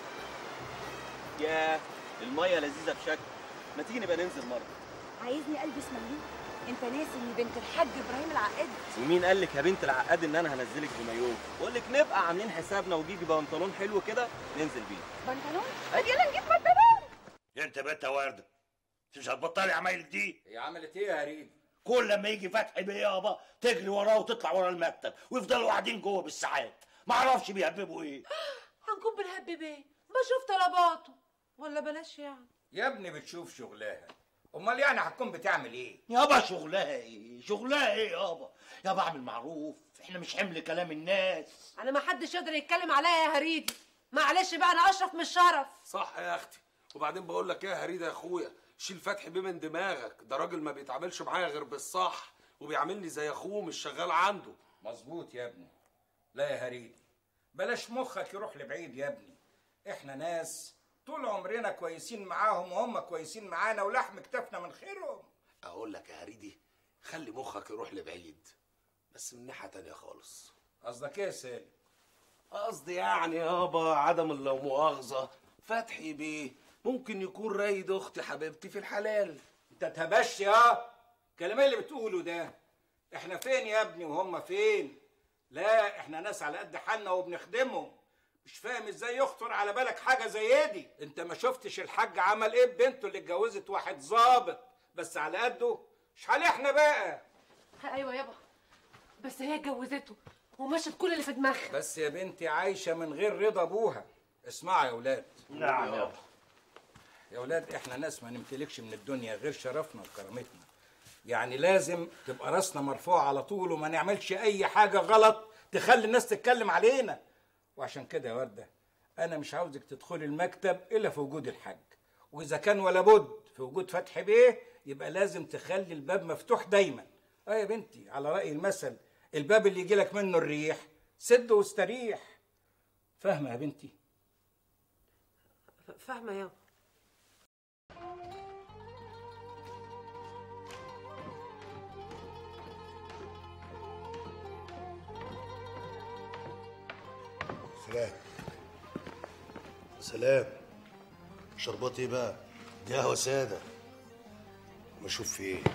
يا الميه لذيذه بشكل ما تيجي نبقى ننزل مره عايزني البس مايو انت ناسي اني بنت الحاج ابراهيم العقاد ومين قال لك يا بنت العقاد ان انا هنزلك بمايوه بقول لك نبقى عاملين حسابنا وجيبي بنطلون حلو كده ننزل بيه بنطلون طب يلا نجيب بنطلون انت بنت يا ورده انت مش هتبطلي عمايلك دي هي عملت ايه يا هريد كل لما يجي فتحي بيه يابا تجري وراه وتطلع ورا المكتب ويفضلوا قاعدين جوه بالساعات ما اعرفش بيهببوا ايه هنكون بنحب بيه بشوف طلباته ولا بلاش يعني يا ابني بتشوف شغلها امال يعني هتكون بتعمل ايه يابا شغلها ايه شغلها ايه يابا يابا اعمل معروف احنا مش حمل كلام الناس انا ما حدش يقدر يتكلم عليا يا هريدي معلش بقى انا اشرف من الشرف صح يا اختي وبعدين بقول لك ايه يا هريده يا اخويا شيل فتحي بيه من دماغك ده راجل ما بيتعاملش معايا غير بالصح وبيعاملني زي اخوه مش شغال عنده مظبوط يا ابني لا يا هريدي بلاش مخك يروح لبعيد يا ابني احنا ناس طول عمرنا كويسين معاهم وهم كويسين معانا ولحم كتفنا من خيرهم اقول لك يا هريدي خلي مخك يروح لبعيد بس من ناحيه تانية خالص قصدك ايه يا سالم قصدي يعني يابا عدم اللو مؤاخذه فتحي بيه ممكن يكون رايد اختي حبيبتي في الحلال انت تهبش يا الكلام اللي بتقوله ده احنا فين يا ابني وهم فين لا احنا ناس على قد حالنا وبنخدمهم مش فاهم ازاي يخطر على بالك حاجه زي دي انت ما شفتش الحاج عمل ايه ببنته اللي اتجوزت واحد ظابط بس على قده مش حال احنا بقى ايوه يابا بس هي اتجوزته ومشت كل اللي في دماغها بس يا بنتي عايشه من غير رضا ابوها اسمعوا يا ولاد نعم يابا يا ولاد احنا ناس ما نمتلكش من الدنيا غير شرفنا وكرامتنا يعني لازم تبقى راسنا مرفوعه على طول وما نعملش اي حاجه غلط تخلي الناس تتكلم علينا وعشان كده يا ورده انا مش عاوزك تدخلي المكتب الا في وجود الحاج واذا كان ولا بد في وجود فتحي بيه يبقى لازم تخلي الباب مفتوح دايما اه يا بنتي على راي المثل الباب اللي يجي لك منه الريح سد واستريح فاهمه يا بنتي فاهمه يابا سلام سلام شربات ايه بقى دي قهوه ساده ما اشوف في ايه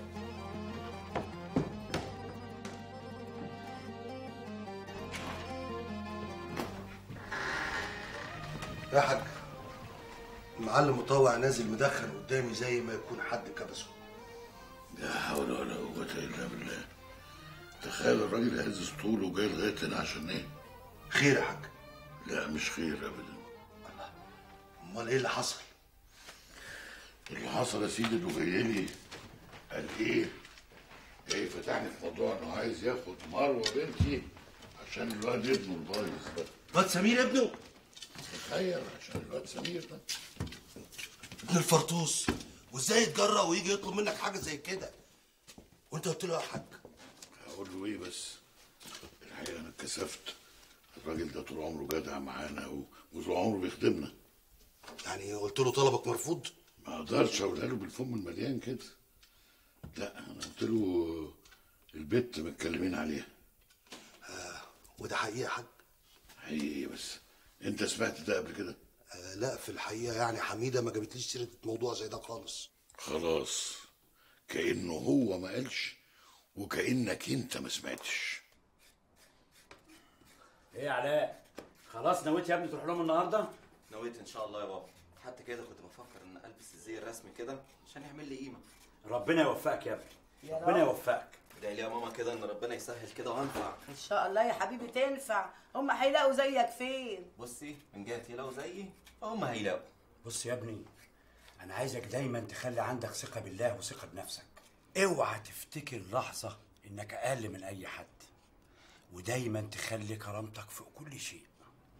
يا حاج المعلم مطوع نازل مدخن قدامي زي ما يكون حد كبسه لا حول ولا قوة إلا بالله تخيل الراجل هز طوله وجاي لغاية هنا عشان إيه؟ خير يا حاج لا مش خير أبدا امال ايه اللي حصل اللي حصل يا سيدي إنه جاي لي قال إيه؟ جاي فتحني في موضوع إنه عايز ياخد مروة بنتي عشان الواد ابنه البايظ ده واد سمير ابنه تخيل عشان الواد سمير ده ابن الفرطوس وازاي يتجرأ ويجي يطلب منك حاجه زي كده وانت قلت له يا حاج هقول له إيه بس الحقيقة أنا اتكسفت الراجل ده طول عمره جدع معانا و- وطول عمره بيخدمنا يعني قلت له طلبك مرفوض ما اقدرش اقولها له بالفم المليان كده لا انا قلت له البت متكلمين عليها وده حقيقه يا حاج حقيقي بس انت سمعت ده قبل كده آه لا في الحقيقه يعني حميده ما جابتليش سيره موضوع زي ده خالص خلاص كانه هو ما قالش وكانك انت ما سمعتش ايه يا علاء خلاص نويت يا ابني تروح لهم النهارده نويت ان شاء الله يا بابا حتى كده كنت بفكر ان البس الزي الرسمي كده عشان يعمل لي قيمه ربنا يوفقك يا ابني يا ربنا رب. يوفقك ادعي لي يا ماما كده ان ربنا يسهل كده وانفع ان شاء الله يا حبيبي تنفع هم هيلاقوا زيك فين بصي من جهتي لو زيي هم هيلاقوا بص يا ابني انا عايزك دايما تخلي عندك ثقه بالله وثقه بنفسك اوعى تفتكر لحظه انك اقل من اي حد ودايما تخلي كرامتك فوق كل شيء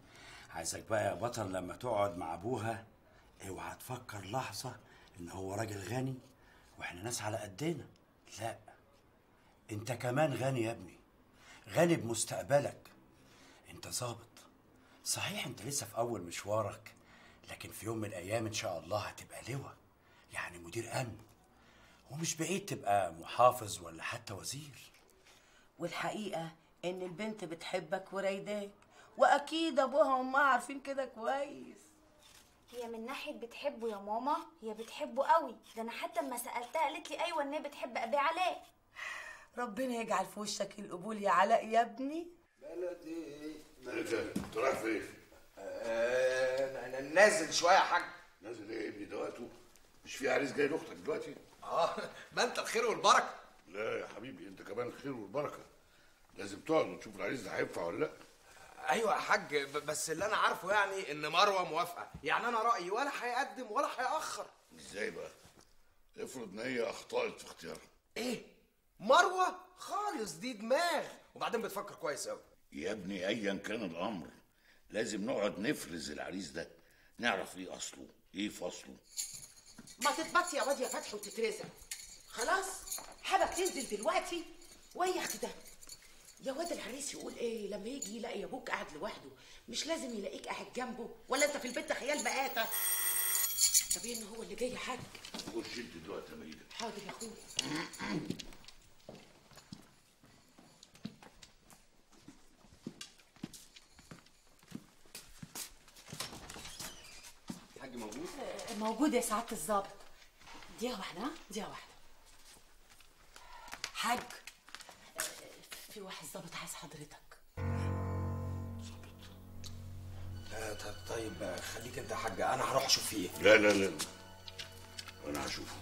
عايزك بقى يا بطل لما تقعد مع ابوها اوعى تفكر لحظه ان هو راجل غني واحنا ناس على قدنا لا انت كمان غني يا ابني غني بمستقبلك انت ظابط صحيح انت لسه في اول مشوارك لكن في يوم من الايام ان شاء الله هتبقى لواء يعني مدير امن ومش بعيد تبقى محافظ ولا حتى وزير والحقيقة إن البنت بتحبك ورايداك وأكيد أبوها وأمها عارفين كده كويس هي من ناحية بتحبه يا ماما هي بتحبه قوي ده أنا حتى لما سألتها قالت لي أيوة إن هي بتحب أبي علاء ربنا يجعل في وشك القبول يا علاء يا ابني بلدي انت انت رايح فين؟ آه نازل شويه يا حاج نازل ايه يا ابني دلوقتي؟ مش في عريس جاي لاختك دلوقتي؟ اه ما انت الخير والبركه لا يا حبيبي انت كمان الخير والبركه لازم تقعد وتشوف العريس ده هينفع ولا لا ايوه يا حاج ب- بس اللي انا عارفه يعني ان مروه موافقه يعني انا رايي ولا هيقدم ولا هياخر ازاي بقى؟ افرض ان هي اخطات في اختيارها ايه مروه خالص دي دماغ وبعدين بتفكر كويس قوي يا ابني ايا كان الامر لازم نقعد نفرز العريس ده نعرف ايه اصله ايه فصله ما تتبطي يا واد يا فتحي وتترزق خلاص حابك تنزل دلوقتي واي يا اختي ده يا واد العريس يقول ايه لما يجي يلاقي ابوك قاعد لوحده مش لازم يلاقيك قاعد جنبه ولا انت في البيت خيال بقاته طب ايه ان هو اللي جاي يا حاج خش انت دلوقتي يا ميدة حاضر يا اخويا الحاج موجود موجود يا سعاده الظابط دقيقه واحده ها دقيقه واحده حاج في واحد ظابط عايز حضرتك آه ط- طيب آه، خليك انت يا حاج انا هروح اشوف فيه ايه لا لا لا انا هشوفه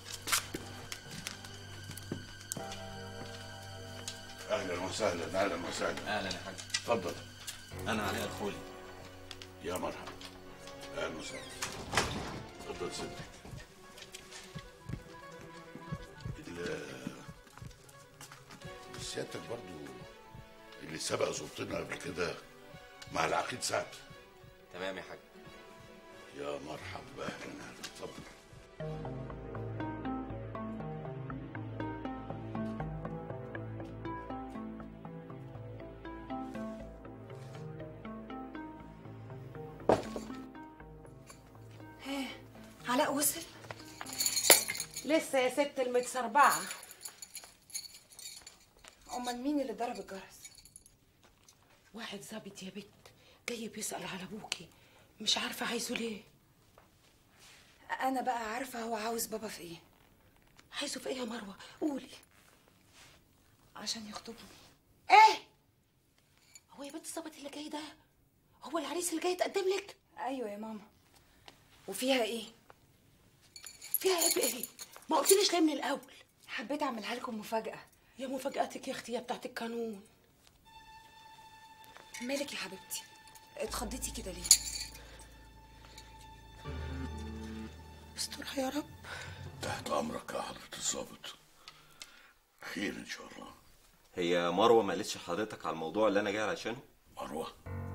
اهلا وسهلا اهلا وسهلا اهلا يا حاج اتفضل انا علاء الخولي يا مرحبا اهلا وسهلا اتفضل سيدي ال- سيادتك برضو اللي سبق زرتنا قبل كده مع العقيد سعد تمام يا حاج يا مرحبا اهلا اهلا اتفضل ها علاء وصل لسه يا ست المتسربعه امال مين اللي ضرب الجرس واحد ظابط يا بت جاي بيسأل على ابوكي مش عارفه عايزه ليه انا بقى عارفه هو عاوز بابا في ايه عايزه في ايه يا مروه قولي عشان يخطبني ايه هو يا بنت الظابط اللي جاي ده هو العريس اللي جاي يتقدم لك ايوه يا ماما وفيها ايه فيها ايه بايه ما قلتليش ليه من الاول حبيت اعملها لكم مفاجاه يا مفاجاتك يا اختي يا بتاعت القانون مالك يا حبيبتي اتخضيتي كده ليه استرها يا رب تحت امرك يا حضرة الظابط خير ان شاء الله هي مروه ما قالتش لحضرتك على الموضوع اللي انا جاي علشانه مروه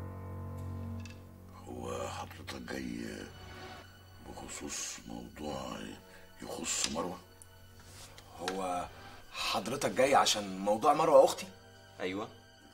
هو حضرتك جاي بخصوص موضوع يخص مروه هو حضرتك جاي عشان موضوع مروه اختي ايوه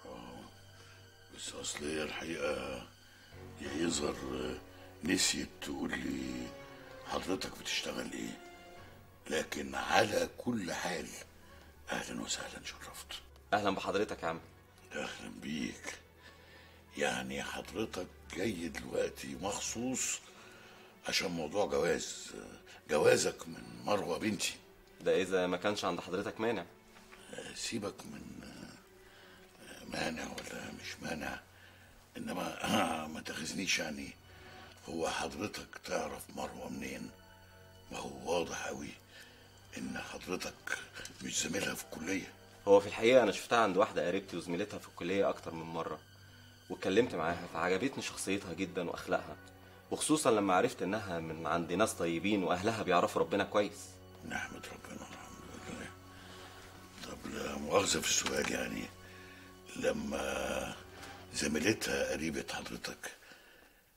بس اصل هي الحقيقه يا يظهر نسيت تقول لي حضرتك بتشتغل ايه لكن على كل حال اهلا وسهلا شرفت اهلا بحضرتك يا عم اهلا بيك يعني حضرتك جاي دلوقتي مخصوص عشان موضوع جواز جوازك من مروه بنتي ده اذا ما كانش عند حضرتك مانع سيبك من مانع ولا مش مانع انما ما تاخذنيش يعني هو حضرتك تعرف مروه منين ما هو واضح قوي ان حضرتك مش زميلها في الكليه هو في الحقيقه انا شفتها عند واحده قريبتي وزميلتها في الكليه اكتر من مره واتكلمت معاها فعجبتني شخصيتها جدا واخلاقها وخصوصا لما عرفت انها من عند ناس طيبين واهلها بيعرفوا ربنا كويس نحمد ربنا الحمد لله طب لا مؤاخذة في السؤال يعني لما زميلتها قريبة حضرتك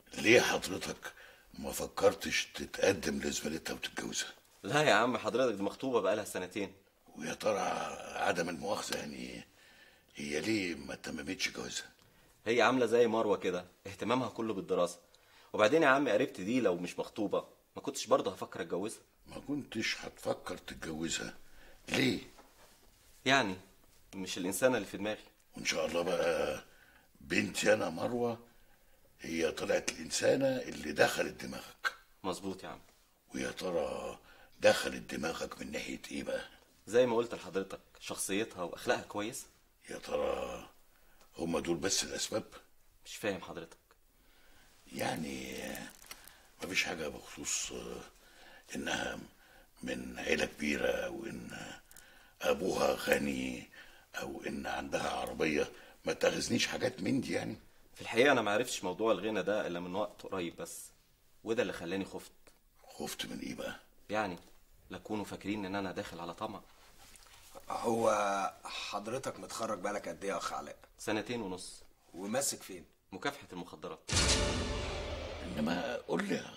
ليه حضرتك ما فكرتش تتقدم لزميلتها وتتجوزها لا يا عم حضرتك دي مخطوبة بقالها سنتين ويا ترى عدم المؤاخذة يعني هي ليه ما تممتش جوازها هي عاملة زي مروة كده اهتمامها كله بالدراسة وبعدين يا عم قريبتي دي لو مش مخطوبة ما كنتش برضه هفكر اتجوزها ما كنتش هتفكر تتجوزها ليه يعني مش الإنسانة اللي في دماغي وإن شاء الله بقى بنتي أنا مروة هي طلعت الإنسانة اللي دخلت دماغك مظبوط يا عم ويا ترى دخلت دماغك من ناحية إيه بقى زي ما قلت لحضرتك شخصيتها وأخلاقها كويسة يا ترى هما دول بس الأسباب مش فاهم حضرتك يعني مفيش حاجة بخصوص إنها من عيلة كبيرة أو إن أبوها غني أو إن عندها عربية ما تاخذنيش حاجات من دي يعني في الحقيقة أنا معرفتش موضوع الغنى ده إلا من وقت قريب بس وده اللي خلاني خفت خفت من إيه بقى؟ يعني لا تكونوا فاكرين إن أنا داخل على طمع هو حضرتك متخرج بقالك قد ايه يا اخ علاء سنتين ونص وماسك فين مكافحة المخدرات إنما قول لي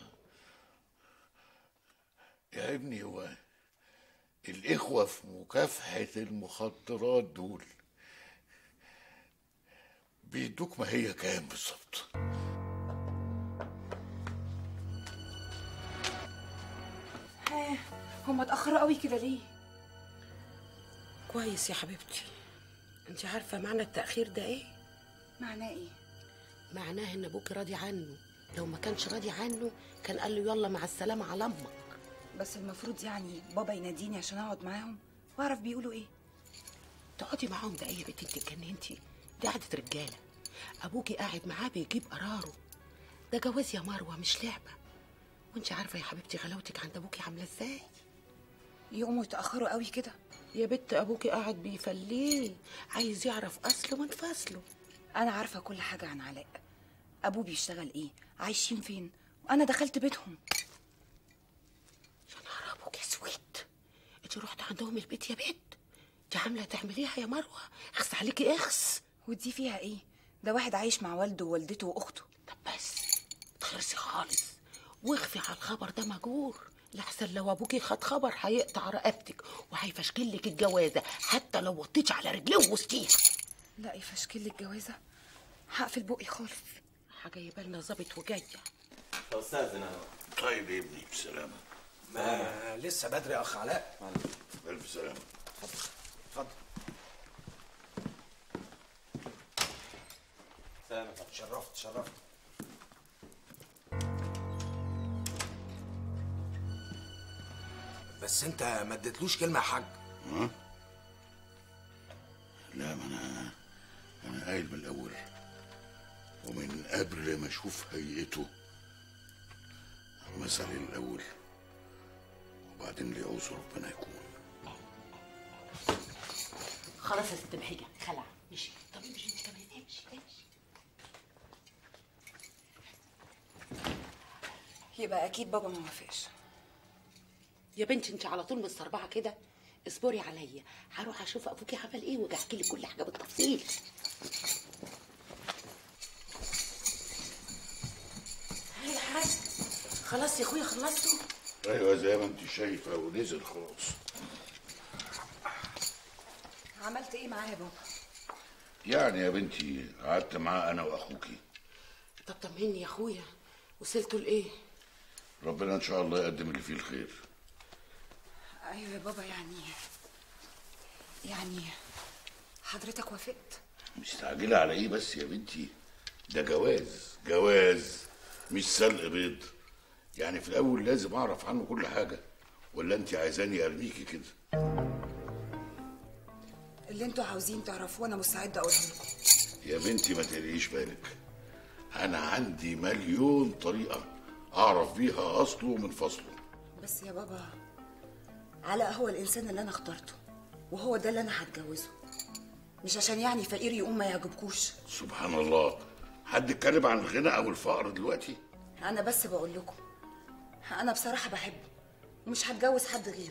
يا ابني هو الإخوة في مكافحة المخدرات دول بيدوك ما هي كام بالظبط ها هما اتأخروا قوي كده ليه؟ كويس يا حبيبتي انت عارفه معنى التاخير ده ايه معناه ايه؟ معناه ان ابوك راضي عنه لو ما كانش راضي عنه كان قال له يلا مع السلامه على امك بس المفروض يعني بابا يناديني عشان اقعد معاهم واعرف بيقولوا ايه تقعدي معاهم ده ايه يا بنتي انت اتجننتي دي قعده رجاله ابوكي قاعد معاه بيجيب قراره ده جواز يا مروه مش لعبه وانت عارفه يا حبيبتي غلاوتك عند ابوكي عامله ازاي يقوموا يتأخروا قوي كده يا بنت ابوكي قاعد بيفليه عايز يعرف اصله من فصله انا عارفه كل حاجه عن علاء ابوه بيشتغل ايه عايشين فين وانا دخلت بيتهم يا نهار ابوك اسود انت رحت عندهم البيت يا بنت انت عامله تعمليها يا مروه اخس عليكي اخس ودي فيها ايه ده واحد عايش مع والده ووالدته واخته طب بس تخلصي خالص واخفي على الخبر ده مجور لحسن لو ابوكي خد خبر هيقطع رقبتك وهيفشكل لك الجوازه حتى لو وطيتي على رجليه ووسطيها لا يفشكل لي الجوازه هقفل بقي خالص هجيب لنا ظابط وجايه أستاذن أنا طيب يا ابني بسلامة ما لسه بدري يا اخ علاء ألف سلامة اتفضل سلام شرفت شرفت بس انت ما اديتلوش كلمه يا حاج ها؟ لا ما انا انا قايل من الاول ومن قبل ما اشوف هيئته مثل الاول وبعدين اللي يعوز ربنا يكون خلاص يا ست بحيجه خلع مشي طب امشي انت كمان امشي امشي يبقى اكيد بابا ما وافقش يا بنتي انت على طول مستربعه كده اصبري عليا هروح اشوف ابوكي عمل ايه واجي احكي لك كل حاجه بالتفصيل هاي يا حاج خلاص يا اخويا خلصتوا ايوه زي ما انت شايفه ونزل خلاص عملت ايه معاه يا بابا يعني يا بنتي قعدت معاه انا واخوكي طب طمني يا اخويا وصلتوا لايه ربنا ان شاء الله يقدم اللي فيه الخير ايوه يا بابا يعني يعني حضرتك وافقت مستعجله على ايه بس يا بنتي ده جواز جواز مش سلق بيض يعني في الاول لازم اعرف عنه كل حاجه ولا انت عايزاني ارميكي كده اللي انتوا عاوزين تعرفوه انا مستعده اقوله لكم يا بنتي ما تقلقيش بالك انا عندي مليون طريقه اعرف بيها اصله من فصله بس يا بابا علاء هو الانسان اللي انا اخترته وهو ده اللي انا هتجوزه مش عشان يعني فقير يقوم ما يعجبكوش سبحان الله حد اتكلم عن الغنى او الفقر دلوقتي انا بس بقول لكم انا بصراحه بحبه ومش هتجوز حد غيره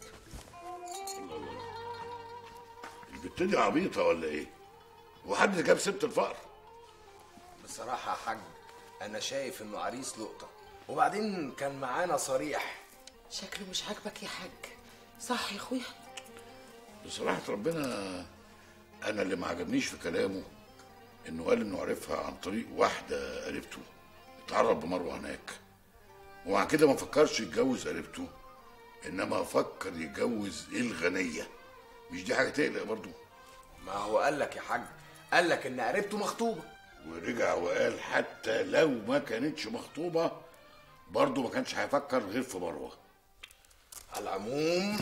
البت دي عبيطه ولا ايه وحد جاب سيره الفقر بصراحه يا حاج انا شايف انه عريس لقطه وبعدين كان معانا صريح شكله مش عاجبك يا حاج صح يا اخويا بصراحة ربنا أنا اللي ما عجبنيش في كلامه إنه قال إنه عرفها عن طريق واحدة قريبته اتعرف بمروة هناك ومع كده ما فكرش يتجوز قريبته إنما فكر يتجوز الغنية مش دي حاجة تقلق برضو ما هو قال لك يا حاج قال لك ان قريبته مخطوبه ورجع وقال حتى لو ما كانتش مخطوبة برضه ما كانش هيفكر غير في مروة على العموم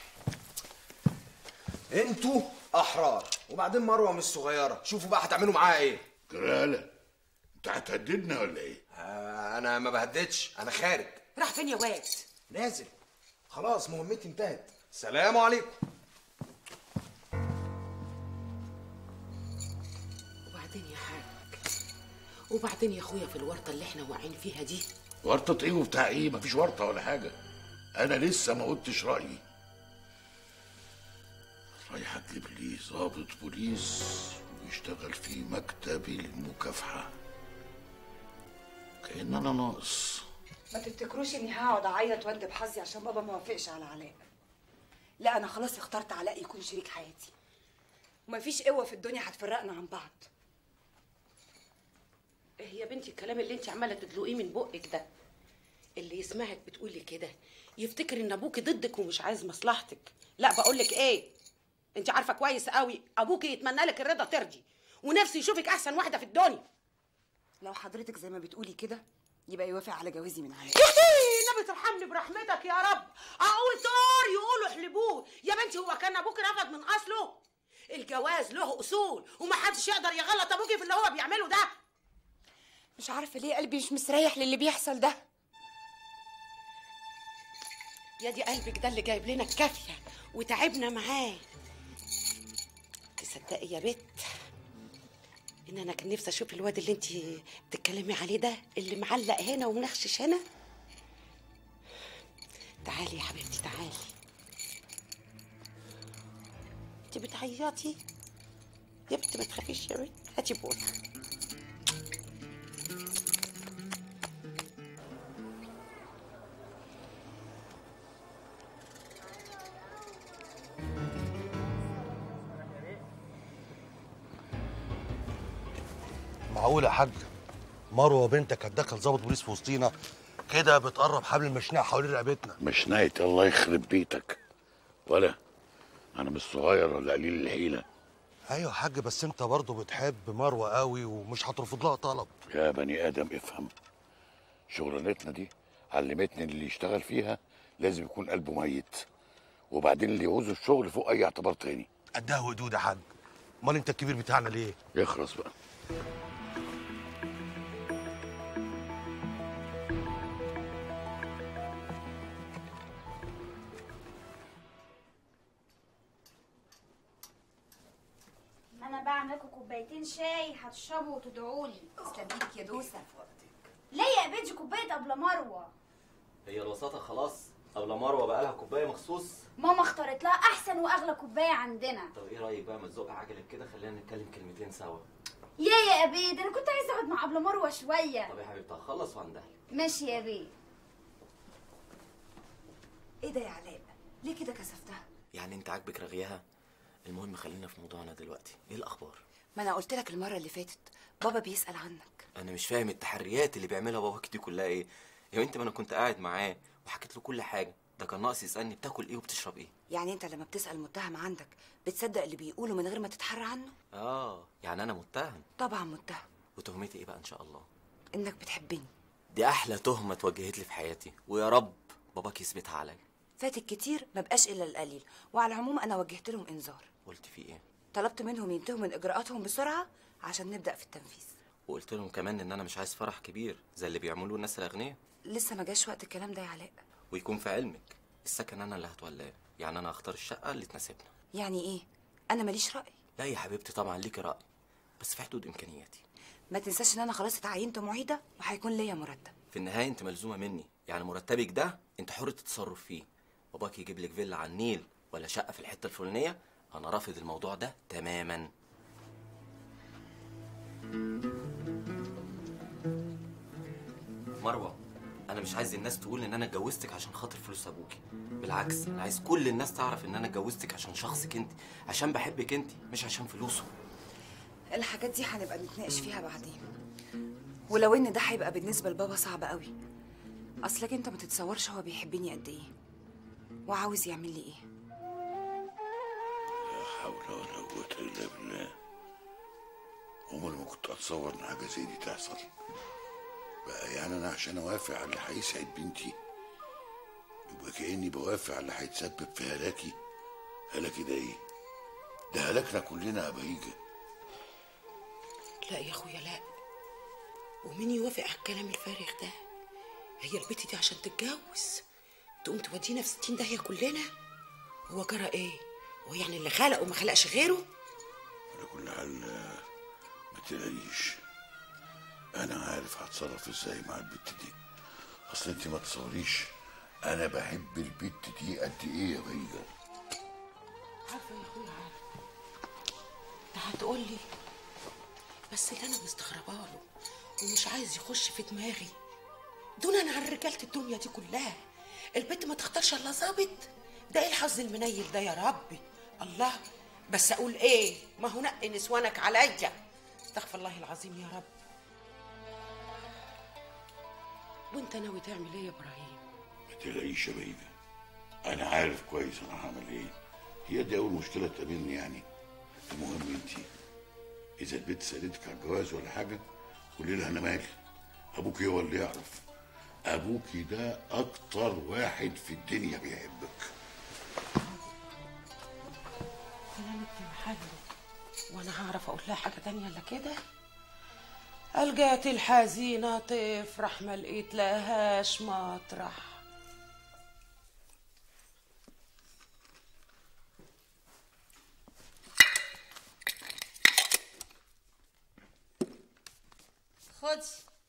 انتوا احرار وبعدين مروه مش صغيره شوفوا بقى هتعملوا معاها ايه جرالة انت هتهددنا ولا ايه آه انا ما بهددش انا خارج راح فين يا واد نازل خلاص مهمتي انتهت سلام عليكم وبعدين يا حاج وبعدين يا اخويا في الورطه اللي احنا واقعين فيها دي ورطة ايه وبتاع ايه مفيش ورطة ولا حاجة انا لسه ما قلتش رأيي رايح اجيب لي ضابط بوليس ويشتغل في مكتب المكافحة كأن انا ناقص ما تفتكروش اني هقعد اعيط واندب حظي عشان بابا ما وافقش على علاء لا انا خلاص اخترت علاء يكون شريك حياتي ومفيش قوه في الدنيا هتفرقنا عن بعض ايه يا بنتي الكلام اللي انت عماله تدلقيه من بقك ده اللي يسمعك بتقولي كده يفتكر ان ابوكي ضدك ومش عايز مصلحتك لا بقولك ايه انت عارفه كويس قوي ابوكي يتمنى لك الرضا ترضي ونفسي يشوفك احسن واحده في الدنيا لو حضرتك زي ما بتقولي كده يبقى يوافق على جوازي من علاء يا نبي ترحمني برحمتك يا رب اقول طار يقولوا احلبوه يا بنتي هو كان ابوك رفض من اصله الجواز له اصول ومحدش يقدر يغلط ابوكي في اللي هو بيعمله ده مش عارفه ليه قلبي مش مستريح للي بيحصل ده يا دي قلبك ده اللي جايب لنا الكافيه وتعبنا معاه تصدقي يا بت ان انا كان نفسي اشوف الواد اللي انت بتتكلمي عليه ده اللي معلق هنا ومنخشش هنا تعالي يا حبيبتي تعالي انت بتعيطي يا بنت ما تخافيش يا بنت هاتي بوسه معقول يا حاج مروه بنتك هتدخل ضابط بوليس في وسطينا كده بتقرب حبل المشنقه حوالين رقبتنا مش ناية الله يخرب بيتك ولا انا مش صغير ولا قليل الحيلة ايوه يا حاج بس انت برضه بتحب مروه قوي ومش هترفض لها طلب يا بني ادم افهم شغلانتنا دي علمتني ان اللي يشتغل فيها لازم يكون قلبه ميت وبعدين اللي يعوز الشغل فوق اي اعتبار تاني قدها وقدود يا حاج امال انت الكبير بتاعنا ليه يخلص بقى انا بعمل لكم كوبايتين شاي هتشربوا وتدعوا لي تسلم ايدك يا دوسه ليه يا بنتي كوبايه قبل مروه هي الوساطة خلاص قبل مروة بقى لها كوباية مخصوص ماما اختارت لها احسن واغلى كوبايه عندنا طب ايه رأيك بقى ما تزق عجلك كده خلينا نتكلم كلمتين سوا يا يا ابيد انا كنت عايزه اقعد مع قبل مروه شويه طب يا حبيبتي هخلص وهندهلك ماشي يا بيه ايه ده يا علاء ليه كده كسفتها يعني انت عاجبك رغيها المهم خلينا في موضوعنا دلوقتي ايه الاخبار ما انا قلت لك المره اللي فاتت بابا بيسال عنك انا مش فاهم التحريات اللي بيعملها باباك دي كلها ايه يا بنت ما انا كنت قاعد معاه وحكيت له كل حاجه ده كان ناقص يسالني بتاكل ايه وبتشرب ايه يعني انت لما بتسال متهم عندك بتصدق اللي بيقوله من غير ما تتحرى عنه اه يعني انا متهم طبعا متهم وتهمتي ايه بقى ان شاء الله انك بتحبني دي احلى تهمه اتوجهت لي في حياتي ويا رب باباك يثبتها عليا فاتك كتير ما بقاش الا القليل وعلى العموم انا وجهت لهم انذار قلت في ايه طلبت منهم ينتهوا من اجراءاتهم بسرعه عشان نبدا في التنفيذ وقلت لهم كمان ان انا مش عايز فرح كبير زي اللي بيعملوه الناس الاغنياء لسه ما جاش وقت الكلام ده يا علاء ويكون في علمك السكن انا اللي هتولاه يعني انا هختار الشقه اللي تناسبنا يعني ايه انا ماليش راي لا يا حبيبتي طبعا ليكي راي بس في حدود امكانياتي ما تنساش ان انا خلاص اتعينت معيده وهيكون ليا مرتب في النهايه انت ملزومه مني يعني مرتبك ده انت حر التصرف فيه باباك يجيب لك فيلا على النيل ولا شقه في الحته الفلانيه انا رافض الموضوع ده تماما مروه انا مش عايز الناس تقول ان انا اتجوزتك عشان خاطر فلوس ابوكي بالعكس انا عايز كل الناس تعرف ان انا اتجوزتك عشان شخصك انت عشان بحبك انت مش عشان فلوسه الحاجات دي هنبقى نتناقش فيها بعدين ولو ان ده هيبقى بالنسبه لبابا صعب قوي اصلك انت ما تتصورش هو بيحبني قد ايه وعاوز يعمل لي ايه لا حول ولا قوة إلا بالله عمري ما كنت أتصور إن حاجة زي دي تحصل بقى يعني أنا عشان أوافق على اللي هيسعد بنتي يبقى كأني بوافق على اللي هيتسبب في هلاكي هلاكي ده إيه؟ ده هلاكنا كلنا يا بهيجة لا يا اخويا لا ومين يوافق على الكلام الفارغ ده هي البت دي عشان تتجوز تقوم تودينا في ستين داهية كلنا هو جرى ايه هو يعني اللي خلق وما خلقش غيره على كل حال آه، ما تقلقيش أنا عارف هتصرف إزاي مع البت دي أصل أنت ما تصوريش أنا بحب البت دي قد إيه يا بهيجة عارفه يا اخويا عارفه ده هتقول لي بس اللي انا مستغربه له ومش عايز يخش في دماغي دونا عن رجاله الدنيا دي كلها البنت ما تختارش الا ظابط ده ايه الحظ المنيل ده يا ربي الله بس اقول ايه ما هو نقي نسوانك عليا استغفر الله العظيم يا رب وانت ناوي تعمل ايه يا ابراهيم ما تقلقيش يا بهيجة أنا عارف كويس أنا هعمل إيه هي دي أول مشكلة تقابلني يعني المهم أنت إذا البنت سألتك على الجواز ولا حاجة قولي لها أنا مالي أبوكي هو اللي يعرف أبوكي ده أكتر واحد في الدنيا بيحبك كلامك محله وانا هعرف اقول لها حاجه تانية الا كده الجات الحزينه تفرح ما لقيت لهاش مطرح خدي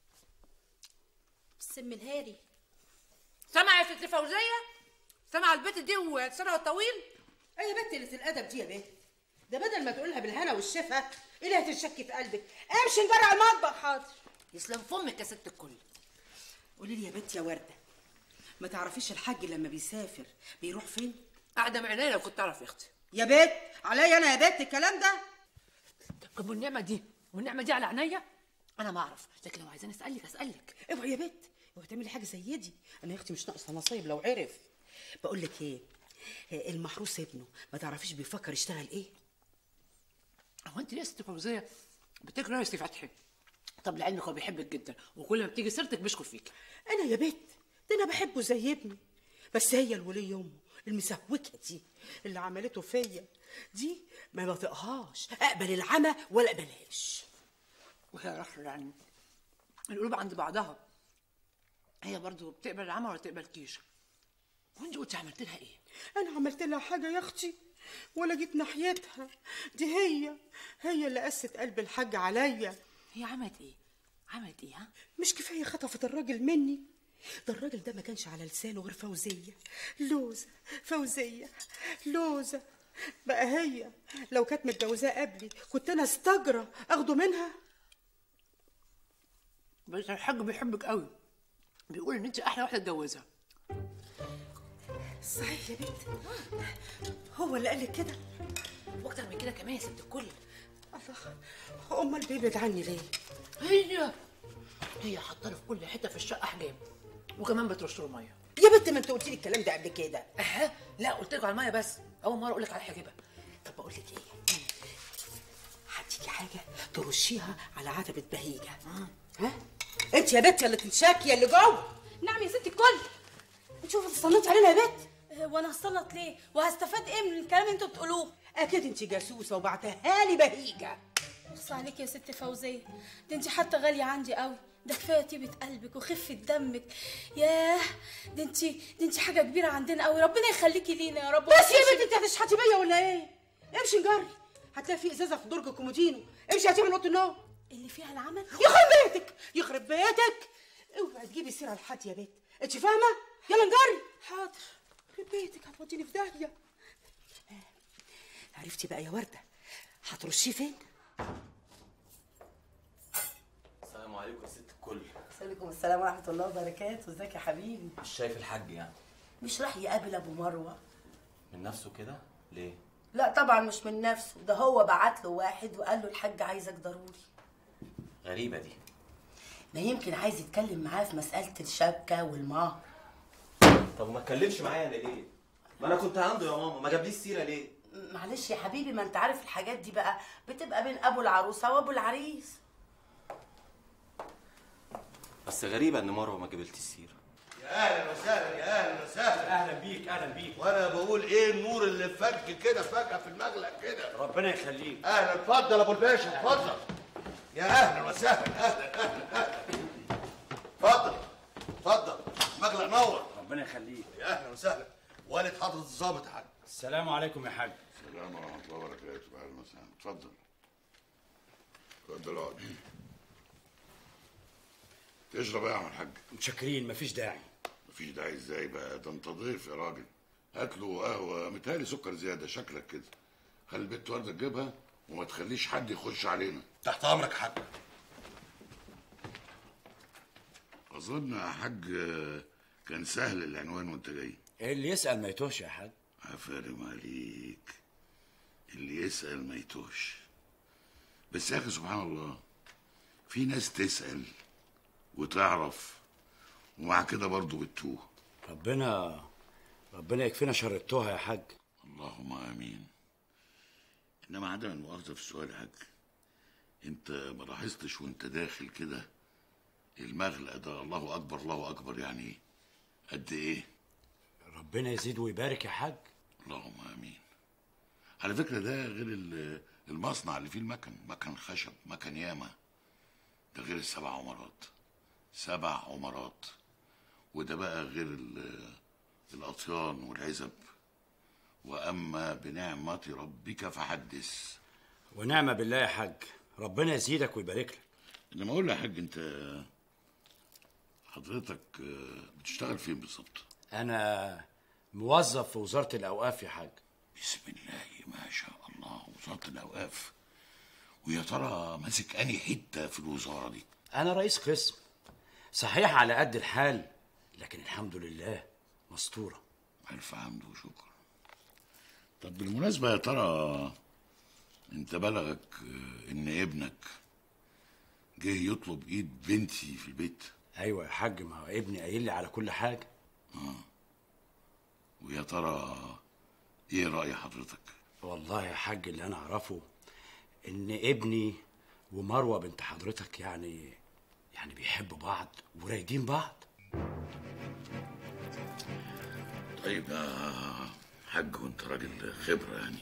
السم الهاري سامعه يا ست فوزيه سامعه البت دي وسنها الطويل ايه يا بنت قله الادب دي يا بنت ده بدل ما تقولها بالهنا والشفا ايه اللي هتشكي في قلبك امشي نجري على المطبخ حاضر يسلم فمك يا ست الكل قولي لي يا بنت يا ورده ما تعرفيش الحاج لما بيسافر بيروح فين قاعده مع عينيا لو كنت اعرف يا اختي يا بنت عليا انا يا بنت الكلام ده طب والنعمه دي والنعمه دي على عينيا انا ما اعرف لكن لو عايزاني اسالك اسالك اوعي يا بنت اوعي تعملي حاجه زي دي انا يا اختي مش ناقصه نصايب لو عرف بقول لك ايه آه، المحروس ابنه ما تعرفيش بيفكر يشتغل ايه هو انت ليه يا ست فوزيه بتكره يا ست فتحي طب لعلمك هو بيحبك جدا وكل ما بتيجي سيرتك بيشكر فيك انا يا بنت ده انا بحبه زي ابني بس هي الولية امه المسهوكه دي اللي عملته فيا دي ما بطيقهاش اقبل العمى ولا اقبلهاش وهي رخر يعني القلوب عند بعضها هي برضو بتقبل العمى ولا تقبل كيش وانت قلتي عملت لها ايه انا عملت لها حاجه يا اختي ولا جيت ناحيتها دي هي هي اللي قست قلب الحاج عليا هي عملت ايه عملت ايه ها مش كفايه خطفت الراجل مني ده الراجل ده ما كانش على لسانه غير فوزيه لوزه فوزيه لوزه بقى هي لو كانت متجوزاه قبلي كنت انا استجرى اخده منها بس الحاج بيحبك قوي بيقول ان انت احلى واحده اتجوزها صحيح يا بنت هو اللي قال لك كده واكتر من كده كمان يا ست الكل الله امال بيبعد عني ليه هي هي حاطه له في كل حته في الشقه حجاب وكمان بترش له ميه يا بنت ما انت قلت لي الكلام ده قبل كده اها لا قلت لك على الميه بس اول مره اقول لك على الحجابه طب بقول لك ايه هديكي حاجه ترشيها على عتبه بهيجه ها انت يا بنت اللي تنشاكي اللي جوه نعم يا ست الكل شوفي اتصنتي علينا يا بنت وانا هستنط ليه وهستفاد ايه من الكلام اللي انتوا بتقولوه اكيد انت جاسوسه وبعتها لي بهيجه بص عليك يا ست فوزيه ده انت حتى غاليه عندي قوي ده كفايه طيبه قلبك وخفه دمك ياه ده انت ده انت حاجه كبيره عندنا قوي ربنا يخليكي لينا يا رب بس يا بنت انت هتشحتي بيا ولا ايه امشي نجري هتلاقي في ازازه في درج الكومودينو امشي هاتيها من اوضه النوم اللي فيها العمل يخرب بيتك يخرب بيتك اوعي تجيبي سيره لحد يا بنت انت فاهمه يلا نجري حاضر يخرب بيتك هتوديني في داهيه عرفتي بقى يا ورده هترشيه فين السلام عليكم يا ست الكل عليكم السلام ورحمه الله وبركاته ازيك يا حبيبي مش شايف الحاج يعني مش راح يقابل ابو مروه من نفسه كده ليه لا طبعا مش من نفسه ده هو بعت له واحد وقال له الحاج عايزك ضروري غريبه دي ما يمكن عايز يتكلم معاه في مساله الشبكه والمهر طب وما اتكلمش معايا ليه ما انا كنت عنده يا ماما ما جابليش سيره ليه معلش يا حبيبي ما انت عارف الحاجات دي بقى بتبقى بين ابو العروسه وابو العريس بس غريبه ان مروه ما جابلتش سيره يا اهلا وسهلا يا اهلا وسهلا اهلا بيك اهلا بيك وانا بقول ايه النور اللي فك كده فجاه في المغلق كده ربنا يخليك اهلا اتفضل ابو الباشا اتفضل يا اهلا وسهلا اهلا اهلا اهلا اتفضل اتفضل المغلق نور ربنا يخليك يا اهلا وسهلا والد حضره الظابط يا حاج السلام عليكم يا حاج السلام ورحمة الله وبركاته أهلا وسهلا اتفضل اتفضل اقعد تشرب ايه يا عم الحاج؟ متشكرين مفيش داعي مفيش داعي ازاي بقى ده انت ضيف يا راجل هات له قهوة متهيألي سكر زيادة شكلك كده خلي البت وردة تجيبها وما تخليش حد يخش علينا تحت امرك يا حاج أظن يا حاج آه، كان سهل العنوان وأنت جاي اللي يسأل ما يتوهش يا حاج عفارم عليك اللي يسأل ما يتوهش بس يا أخي سبحان الله في ناس تسأل وتعرف ومع كده برضه بتتوه ربنا ربنا يكفينا شر التوه يا حاج اللهم امين انما عدم المؤاخذه في السؤال يا حاج انت ما لاحظتش وانت داخل كده المغلق ده الله اكبر الله اكبر يعني قد ايه ربنا يزيد ويبارك يا حاج اللهم امين على فكره ده غير ال- المصنع اللي فيه المكن مكن خشب مكن ياما ده غير السبع عمارات سبع عمارات وده بقى غير ال- الاطيان والعزب واما بنعمه ربك فحدث ونعمة بالله يا حاج ربنا يزيدك ويبارك لك انما اقول لي يا حاج انت حضرتك آه، بتشتغل فين بالظبط انا موظف في وزارة الاوقاف يا حاج بسم الله ما شاء الله وزاره الاوقاف ويا ترى ماسك انهي حته في الوزاره دي انا رئيس قسم صحيح على قد الحال لكن الحمد لله مستورة الف حمد وشكر طب بالمناسبه يا ترى انت بلغك آه، ان ابنك جه يطلب ايد بنتي في البيت ايوه يا حاج ما هو ابني قايل لي على كل حاجة اه ويا ترى ايه راي حضرتك والله يا حاج اللي انا اعرفه ان ابني ومروه بنت حضرتك يعني يعني بيحبوا بعض ورايدين بعض طيب يا حاج وانت راجل خبرة يعني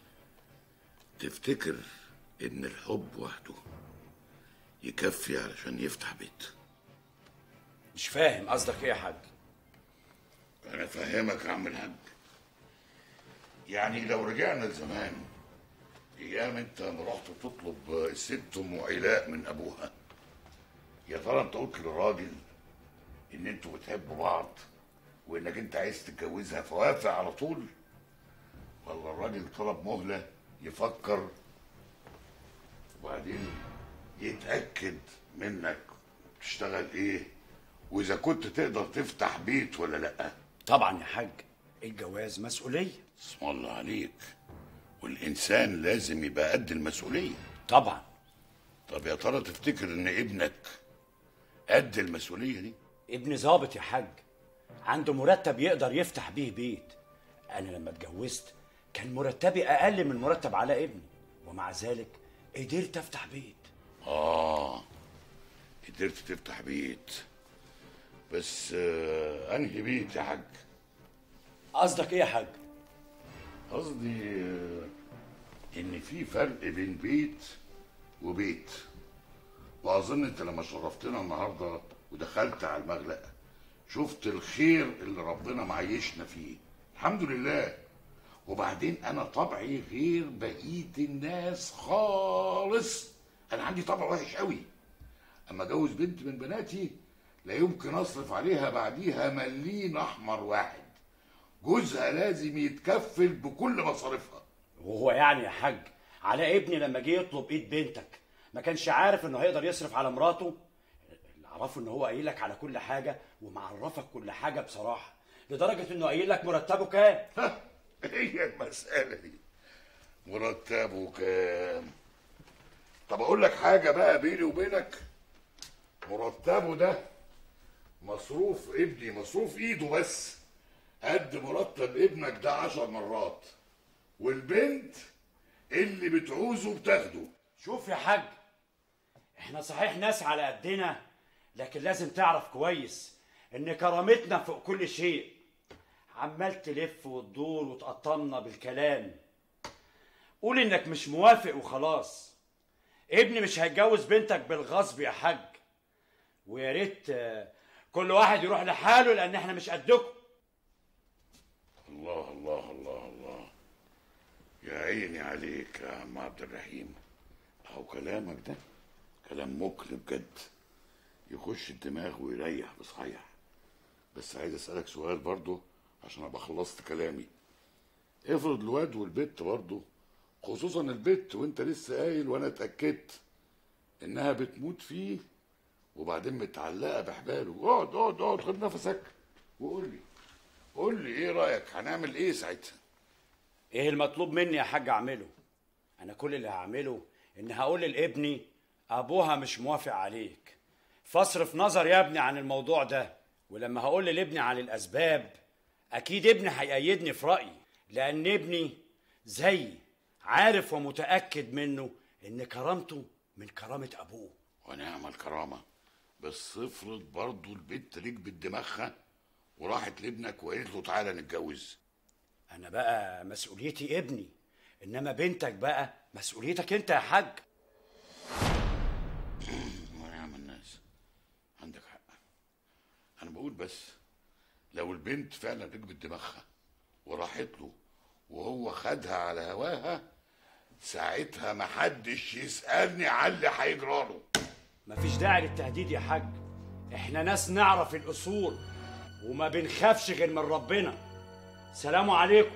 تفتكر ان الحب وحده يكفي علشان يفتح بيت مش فاهم قصدك ايه يا حاج انا فاهمك يا عم الحاج يعني لو رجعنا لزمان ايام انت ما رحت تطلب الست ام علاء من ابوها يا ترى انت قلت للراجل ان انتوا بتحبوا بعض وانك انت عايز تتجوزها فوافق على طول ولا الراجل طلب مهله يفكر وبعدين يتاكد منك بتشتغل ايه واذا كنت تقدر تفتح بيت ولا لا طبعا يا حاج الجواز مسؤوليه اسم الله عليك والانسان لازم يبقى قد المسؤوليه طبعا طب يا ترى تفتكر ان ابنك قد المسؤوليه دي ابني ظابط يا حاج عنده مرتب يقدر يفتح بيه بيت انا لما اتجوزت كان مرتبي اقل من مرتب على ابني ومع ذلك قدرت افتح بيت اه قدرت تفتح بيت بس آه انهي بيت يا حاج قصدك ايه يا حاج قصدي آه، ان في فرق بين بيت وبيت واظن انت لما شرفتنا النهارده ودخلت على المغلق شفت الخير اللي ربنا معيشنا فيه الحمد لله وبعدين انا طبعي غير بقيه الناس خالص انا عندي طبع وحش قوي اما اتجوز بنت من بناتي لا يمكن اصرف عليها بعديها مليم احمر واحد جوزها لازم يتكفل بكل مصاريفها وهو يعني يا حاج على ابني لما جه يطلب ايد بنتك ما كانش عارف انه هيقدر يصرف على مراته اعرفه ان هو قايل لك على كل حاجه ومعرفك كل حاجه بصراحه لدرجه انه قايل لك مرتبه كام هي المسألة دي مرتبه كام طب أقول لك حاجة بقى بيني وبينك مرتبه ده مصروف ابني مصروف إيده بس قد مرتب ابنك ده عشر مرات والبنت اللي بتعوزه بتاخده شوف يا حاج احنا صحيح ناس على قدنا لكن لازم تعرف كويس ان كرامتنا فوق كل شيء عمال تلف وتدور وتقطمنا بالكلام قول انك مش موافق وخلاص ابني مش هيتجوز بنتك بالغصب يا حاج ويا ريت آه، كل واحد يروح لحاله لان احنا مش قدكم الله الله الله الله يا عيني عليك يا عم عبد الرحيم اهو كلامك ده كلام مكر بجد يخش الدماغ ويريح بصحيح بس عايز اسالك سؤال برضو عشان ابقى خلصت كلامي افرض الواد والبت برضو خصوصا البت وانت لسه قايل وانا اتاكدت انها بتموت فيه وبعدين متعلقه بحباله اقعد اقعد اقعد خد نفسك وقول لي قول لي ايه رايك هنعمل ايه ساعتها ايه المطلوب مني يا حاج اعمله انا كل اللي هعمله ان هقول لابني ابوها مش موافق عليك فاصرف نظر يا ابني عن الموضوع ده ولما هقول لابني عن الاسباب اكيد ابني هيأيدني في رايي لان ابني زي عارف ومتاكد منه ان كرامته من كرامه ابوه ونعم الكرامه بس افرض برضو البت ركبت دماغها وراحت لابنك وقالت له تعالى نتجوز انا بقى مسؤوليتي ابني انما بنتك بقى مسؤوليتك انت يا حاج ونعم الناس عندك حق انا بقول بس لو البنت فعلا ركبت دماغها وراحت له وهو خدها على هواها ساعتها محدش يسألني على اللي هيجراله مفيش داعي للتهديد يا حاج احنا ناس نعرف الاصول وما بنخافش غير من ربنا سلام عليكم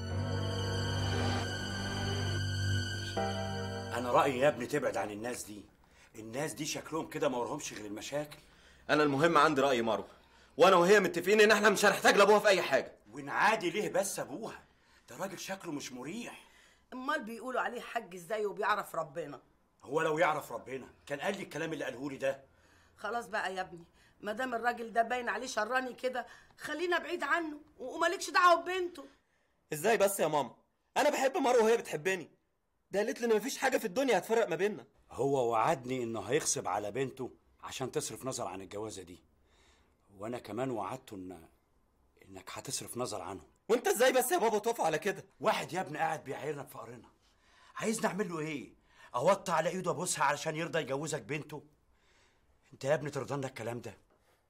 انا رايي يا ابني تبعد عن الناس دي الناس دي شكلهم كده ما ورهمش غير المشاكل انا المهم عندي راي مروه وانا وهي متفقين ان احنا مش هنحتاج لابوها في اي حاجه ونعادي ليه بس ابوها ده راجل شكله مش مريح امال بيقولوا عليه حج ازاي وبيعرف ربنا هو لو يعرف ربنا كان قال لي الكلام اللي قاله لي ده خلاص بقى يا ابني ما دام الراجل ده باين عليه شراني كده خلينا بعيد عنه و- ومالكش دعوه ببنته ازاي بس يا ماما انا بحب مروه وهي بتحبني ده قالت لي ان مفيش حاجه في الدنيا هتفرق ما بيننا هو وعدني انه هيغصب على بنته عشان تصرف نظر عن الجوازه دي وانا كمان وعدته ان انك هتصرف نظر عنه وانت ازاي بس يا بابا تقف على كده واحد يا ابني قاعد بيعايرنا بفقرنا عايز نعمل له ايه اوطي على ايده ابوسها علشان يرضى يجوزك بنته انت يا ابني ترضى لنا الكلام ده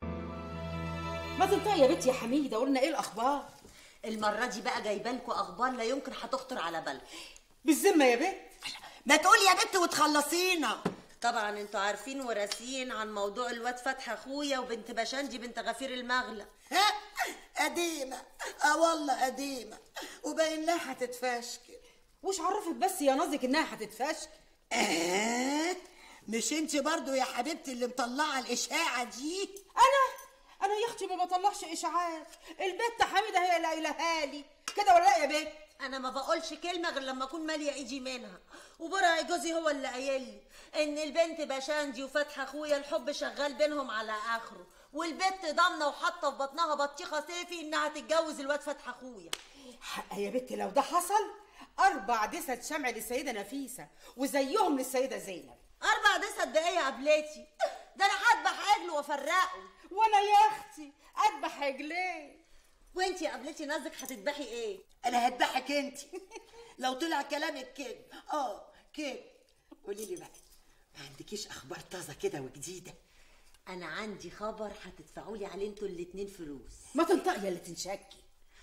ما تنطقي يا بنتي يا حميده قلنا ايه الاخبار المرة دي بقى جايبه لكم أخبار لا يمكن هتخطر على بالكم بالذمه يا بنت ما تقولي يا بنت وتخلصينا طبعا انتوا عارفين وراسين عن موضوع الواد فتحي اخويا وبنت بشندي بنت غفير المغلى ها قديمه اه والله قديمه وباين لها هتتفشكل وش عرفك بس يا نازك انها هتتفشكل اه مش انت برضو يا حبيبتي اللي مطلعه الاشاعه دي انا انا يا اختي ما بطلعش اشاعات البت حميده هي اللي قايلها لي كده ولا لا يا بنت انا ما بقولش كلمه غير لما اكون ماليه ايدي منها وبرع جوزي هو اللي قايل لي ان البنت بشاندي وفتحي اخويا الحب شغال بينهم على اخره والبت ضامنه وحاطه في بطنها بطيخه سيفي انها تتجوز الواد فتحي اخويا حق يا بنتي لو ده حصل اربع دسة شمع للسيده نفيسه وزيهم للسيده زينب اربع دسات ده ايه يا قبلتي ده انا هذبح عجل وافرقه وانا يا اختي اذبح عجلين وانتي يا قبلتي نازك هتذبحي ايه انا هذبحك انت لو طلع كلامك كده اه كده قولي لي بقى ما عندكيش اخبار طازه كده وجديده انا عندي خبر هتدفعوا لي عليه انتوا الاتنين فلوس ما تنطقي يا اللي تنشكي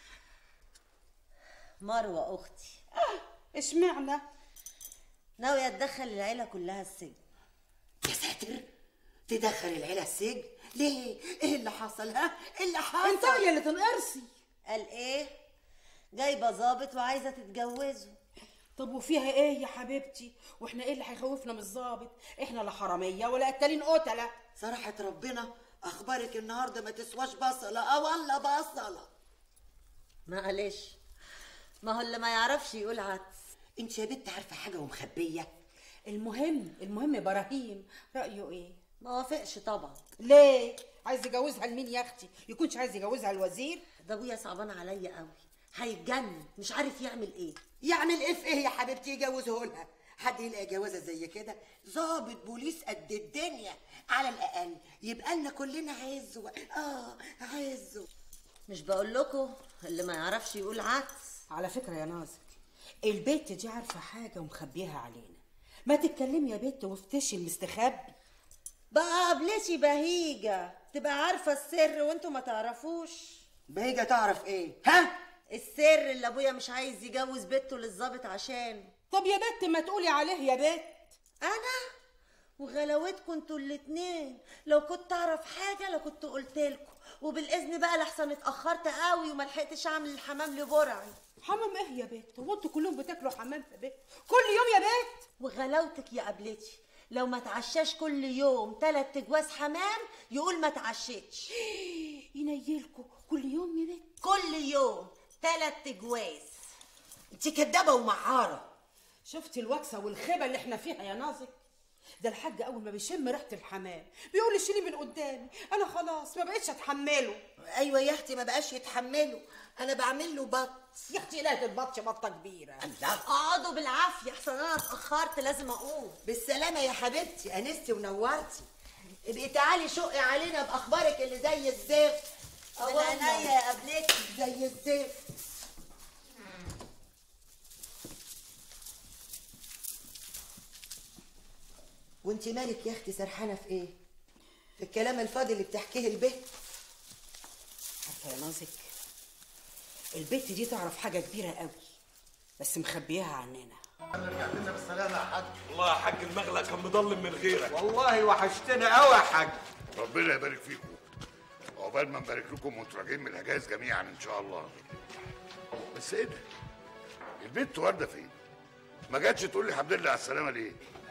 مروه اختي اشمعنى ناويه تدخل العيله كلها السجن يا ساتر تدخل العيله السجن ليه ايه اللي حصل ها ايه اللي حصل انت يا اللي تنقرصي قال ايه جايبه ظابط وعايزه تتجوزه طب وفيها ايه يا حبيبتي واحنا ايه اللي هيخوفنا من الظابط احنا لا حراميه ولا قتالين قتله صراحة ربنا اخبارك النهارده ما تسواش بصلة اه والله بصلة معلش ما هو اللي ما يعرفش يقول عدس انت يا بنت عارفة حاجة ومخبية المهم المهم ابراهيم رايه ايه ما وافقش طبعا ليه عايز يجوزها لمين يا اختي يكونش عايز يجوزها الوزير ده ابويا صعبان عليا قوي هيتجنن مش عارف يعمل ايه يعمل ايه في ايه يا حبيبتي يجوزه لها حد يلاقي جوازه زي كده ظابط بوليس قد الدنيا على الاقل يبقى لنا كلنا عزوه اه عزوه مش بقول لكم اللي ما يعرفش يقول عدس على فكره يا ناظر البت دي عارفه حاجه ومخبيها علينا ما تتكلمي يا بت وافتشي المستخبي بقى قبلتي بهيجة تبقى عارفة السر وانتوا ما تعرفوش بهيجة تعرف ايه ها السر اللي ابويا مش عايز يجوز بنته للظابط عشان طب يا بت ما تقولي عليه يا بت انا وغلاوتكم انتوا الاتنين لو كنت اعرف حاجه لو كنت قلت لكم وبالاذن بقى لحسن اتاخرت قوي وما لحقتش اعمل الحمام لبرعي حمام ايه يا بت هو انتوا كلهم بتاكلوا حمام يا بت كل يوم يا بت وغلاوتك يا قبلتي لو ما تعشاش كل يوم تلات تجواز حمام يقول ما تعشتش ينيلكوا كل يوم يا بت كل يوم تلات تجواز انت كدابه ومعاره شفتي الوكسه والخيبه اللي احنا فيها يا نازك ده الحاج اول ما بيشم ريحه الحمام بيقول لي شيلي من قدامي انا خلاص ما بقتش اتحمله ايوه يا اختي ما بقاش يتحمله انا بعمل له بط يا اختي لا البطش بطه كبيره الله اقعدوا بالعافيه احسن انا اتاخرت لازم اقوم بالسلامه يا حبيبتي انستي ونورتي ابقي تعالي شقي علينا باخبارك اللي زي الزفت من عينيا يا قبلتي زي الزفت وانت مالك يا اختي سرحانه في ايه في الكلام الفاضي اللي بتحكيه البيت عارفه يا نازك البت دي تعرف حاجه كبيره قوي بس مخبياها عننا رجعت لنا بالسلامه يا حاج والله يا حاج المغلق كان مضلم من غيرك والله وحشتنا قوي يا حاج ربنا يبارك فيكم عقبال ما نبارك لكم وانتوا راجعين من الحجاز جميعا ان شاء الله بس ايه ده؟ البنت ورده فين؟ ما جاتش تقول لي الحمد لله على السلامه ليه؟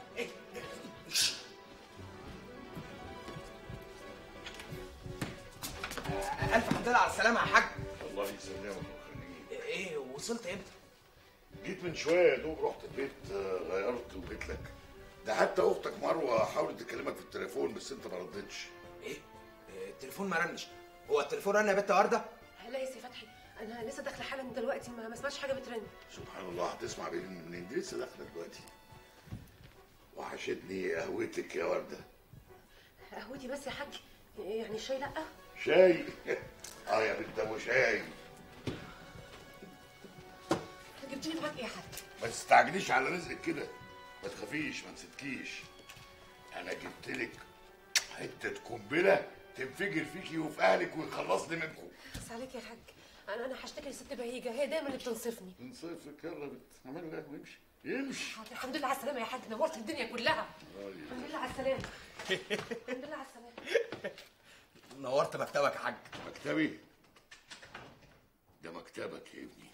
الف حمد لله على السلامه يا حاج الله يسلمك ويخليك ايه وصلت امتى جيت من شويه يا دوب رحت البيت آه، غيرت وجيت لك ده حتى اختك مروه حاولت تكلمك في التليفون بس انت ما ردتش ايه آه، التليفون ما رنش هو التليفون رن يا بت ورده لا يا سي فتحي انا لسه داخله حالا دلوقتي ما ما سمعتش حاجه بترن سبحان الله هتسمع بين منين دي لسه داخله دلوقتي وحشتني قهوتك يا ورده قهوتي بس يا حاج يعني الشاي لا شاي اه يا بنت ابو شاي جبت لي معاك ايه يا حاج ما تستعجليش على رزقك كده ما تخافيش ما نسيتكيش انا جبت لك حته قنبله تنفجر فيكي وفي اهلك ويخلصني منكم بس عليك يا حاج انا انا هشتكي لست بهيجه هي دايما اللي بتنصفني نصيفك يلا بنت اعمل له ويمشي يمشي حاضر، الحمد لله على السلامه يا حاج نورت الدنيا كلها الحمد لله على السلامه الحمد لله على السلامه نورت مكتبك يا حاج مكتبي ده مكتبك يا ابني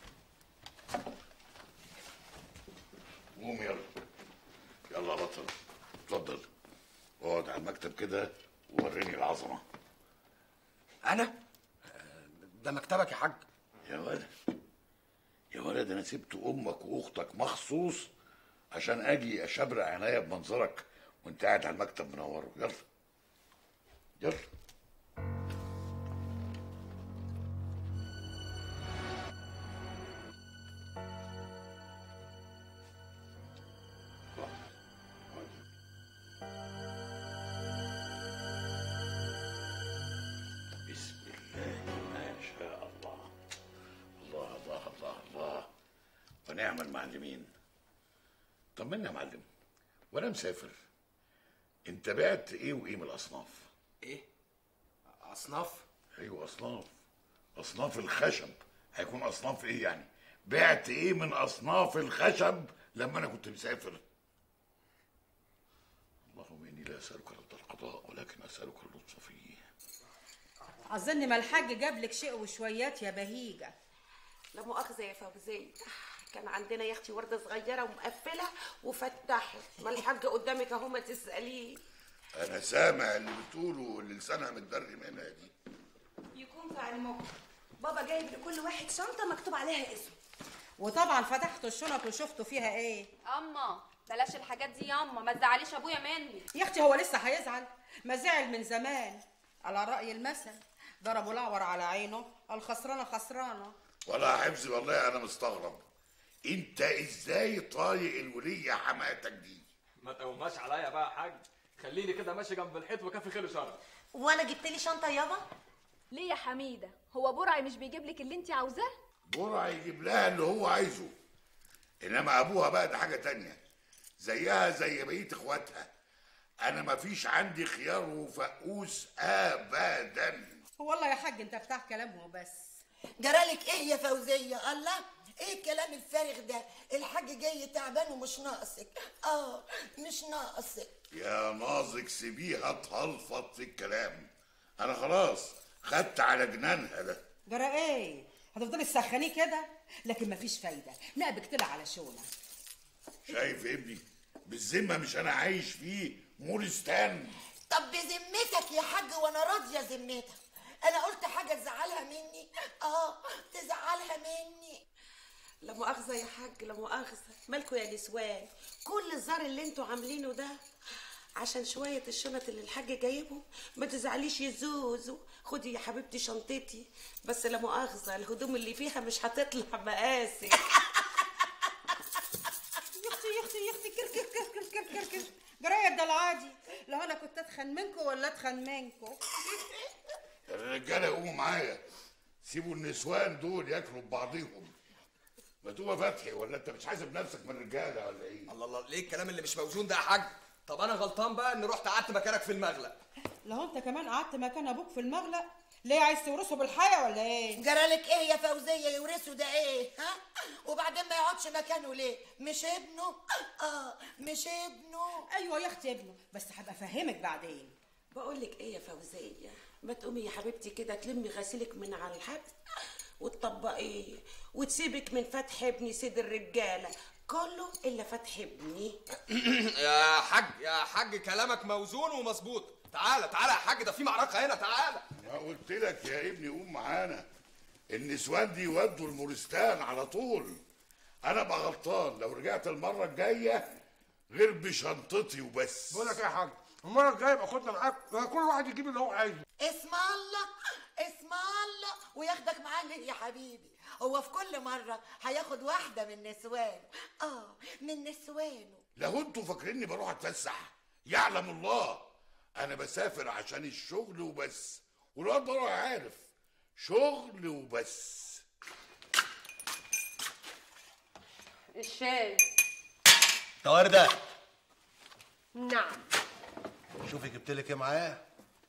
قوم يلا يلا يا بطل اتفضل اقعد على المكتب كده ووريني العظمه انا آه، ده مكتبك يا حاج يا ولد يا ولد انا سبت امك واختك مخصوص عشان اجي اشبرق عينيا بمنظرك وانت قاعد على المكتب منوره يلا يلا بسم الله ما شاء الله الله الله الله الله ونعم المعلمين طمنا يا معلم وانا مسافر انت بعت ايه وايه من الاصناف ايه اصناف ايوه اصناف اصناف الخشب هيكون اصناف ايه يعني بعت ايه من اصناف الخشب لما انا كنت مسافر اللهم اني لا اسالك رد القضاء ولكن اسالك اللطف فيه اظن ما الحاج جاب لك شيء وشويات يا بهيجه لا مؤاخذة يا فوزية كان عندنا يا اختي وردة صغيرة ومقفلة وفتحت ما الحاج قدامك اهو ما تسأليه انا سامع اللي بتقوله واللي لسانها متدري منها دي يكون في علمكم بابا جايب لكل واحد شنطه مكتوب عليها اسمه وطبعا فتحتوا الشنط وشفتوا فيها ايه اما بلاش الحاجات دي ياما ما تزعليش ابويا مني يا اختي هو لسه هيزعل ما زعل من زمان على رأي المثل ضربوا الأعور على عينه الخسرانة خسرانة ولا حفظ والله انا مستغرب انت ازاي طايق الوليه حماتك دي ما تقوماش عليا بقى يا حاج خليني كده ماشي جنب الحيط وكافي خير شر وانا جبت لي شنطه يابا ليه يا حميده هو برعي مش بيجيب لك اللي انت عاوزاه برع يجيب لها اللي هو عايزه انما ابوها بقى ده حاجه تانية زيها زي بقيه اخواتها انا مفيش عندي خيار وفقوس ابدا والله يا حاج انت بتاع كلام وبس جرالك ايه يا فوزيه الله ايه الكلام الفارغ ده الحاج جاي تعبان ومش ناقصك اه مش ناقصك يا ناظك سيبيها تهلفط في الكلام انا خلاص خدت على جنانها ده جرى ايه هتفضلي تسخنيه كده لكن مفيش فايدة نقبك طلع على شونه شايف ابني بالذمه مش انا عايش فيه مورستان طب بذمتك يا حاج وانا راضيه ذمتك انا قلت حاجه تزعلها مني اه تزعلها مني لا مؤاخذة يا حاج لا مؤاخذة مالكوا يا نسوان كل الزار اللي انتوا عاملينه ده عشان شوية الشنط اللي الحاج جايبهم ما تزعليش يا زوزو خدي يا حبيبتي شنطتي بس لا مؤاخذة الهدوم اللي فيها مش هتطلع مقاسك يا اختي يا اختي يا اختي كر كر كر كر كر كر كر جرايه ده العادي لا انا كنت اتخن منكم ولا اتخن منكم الرجاله يقوموا معايا سيبوا النسوان دول ياكلوا ببعضيهم ما تبقى فتحي ولا انت مش حاسب نفسك من الرجاله ولا ايه؟ الله الله ليه الكلام اللي مش موزون ده يا حاج طب انا غلطان بقى اني رحت قعدت مكانك في المغلق لو انت كمان قعدت مكان ابوك في المغلق ليه عايز تورثه بالحياه ولا ايه جرالك ايه يا فوزيه يورثه ده ايه ها وبعدين ما يقعدش مكانه ليه مش ابنه اه مش ابنه ايوه يا اختي ابنه بس هبقى افهمك بعدين بقول لك ايه يا فوزية ما تقومي يا حبيبتي كده تلمي غسيلك من على الحبل وتطبقيه وتسيبك من فتح ابني سيد الرجالة كله إلا فتح ابني يا حاج يا حاج كلامك موزون ومظبوط تعالى تعالى يا حاج ده في معركه هنا تعالى ما قلت لك يا ابني قوم معانا النسوان دي ودوا المورستان على طول انا بقى غلطان لو رجعت المره الجايه غير بشنطتي وبس بقول لك ايه يا حاج المره الجايه يبقى خدنا معاك كل واحد يجيب اللي هو عايزه اسم الله اسم الله وياخدك معاه ليه يا حبيبي هو في كل مرة هياخد واحدة من نسوانه اه من نسوانه لو انتوا فاكريني بروح اتفسح يعلم الله انا بسافر عشان الشغل وبس والواد بروح عارف شغل وبس الشاي يا ورده نعم شوفي جبت لك ايه معايا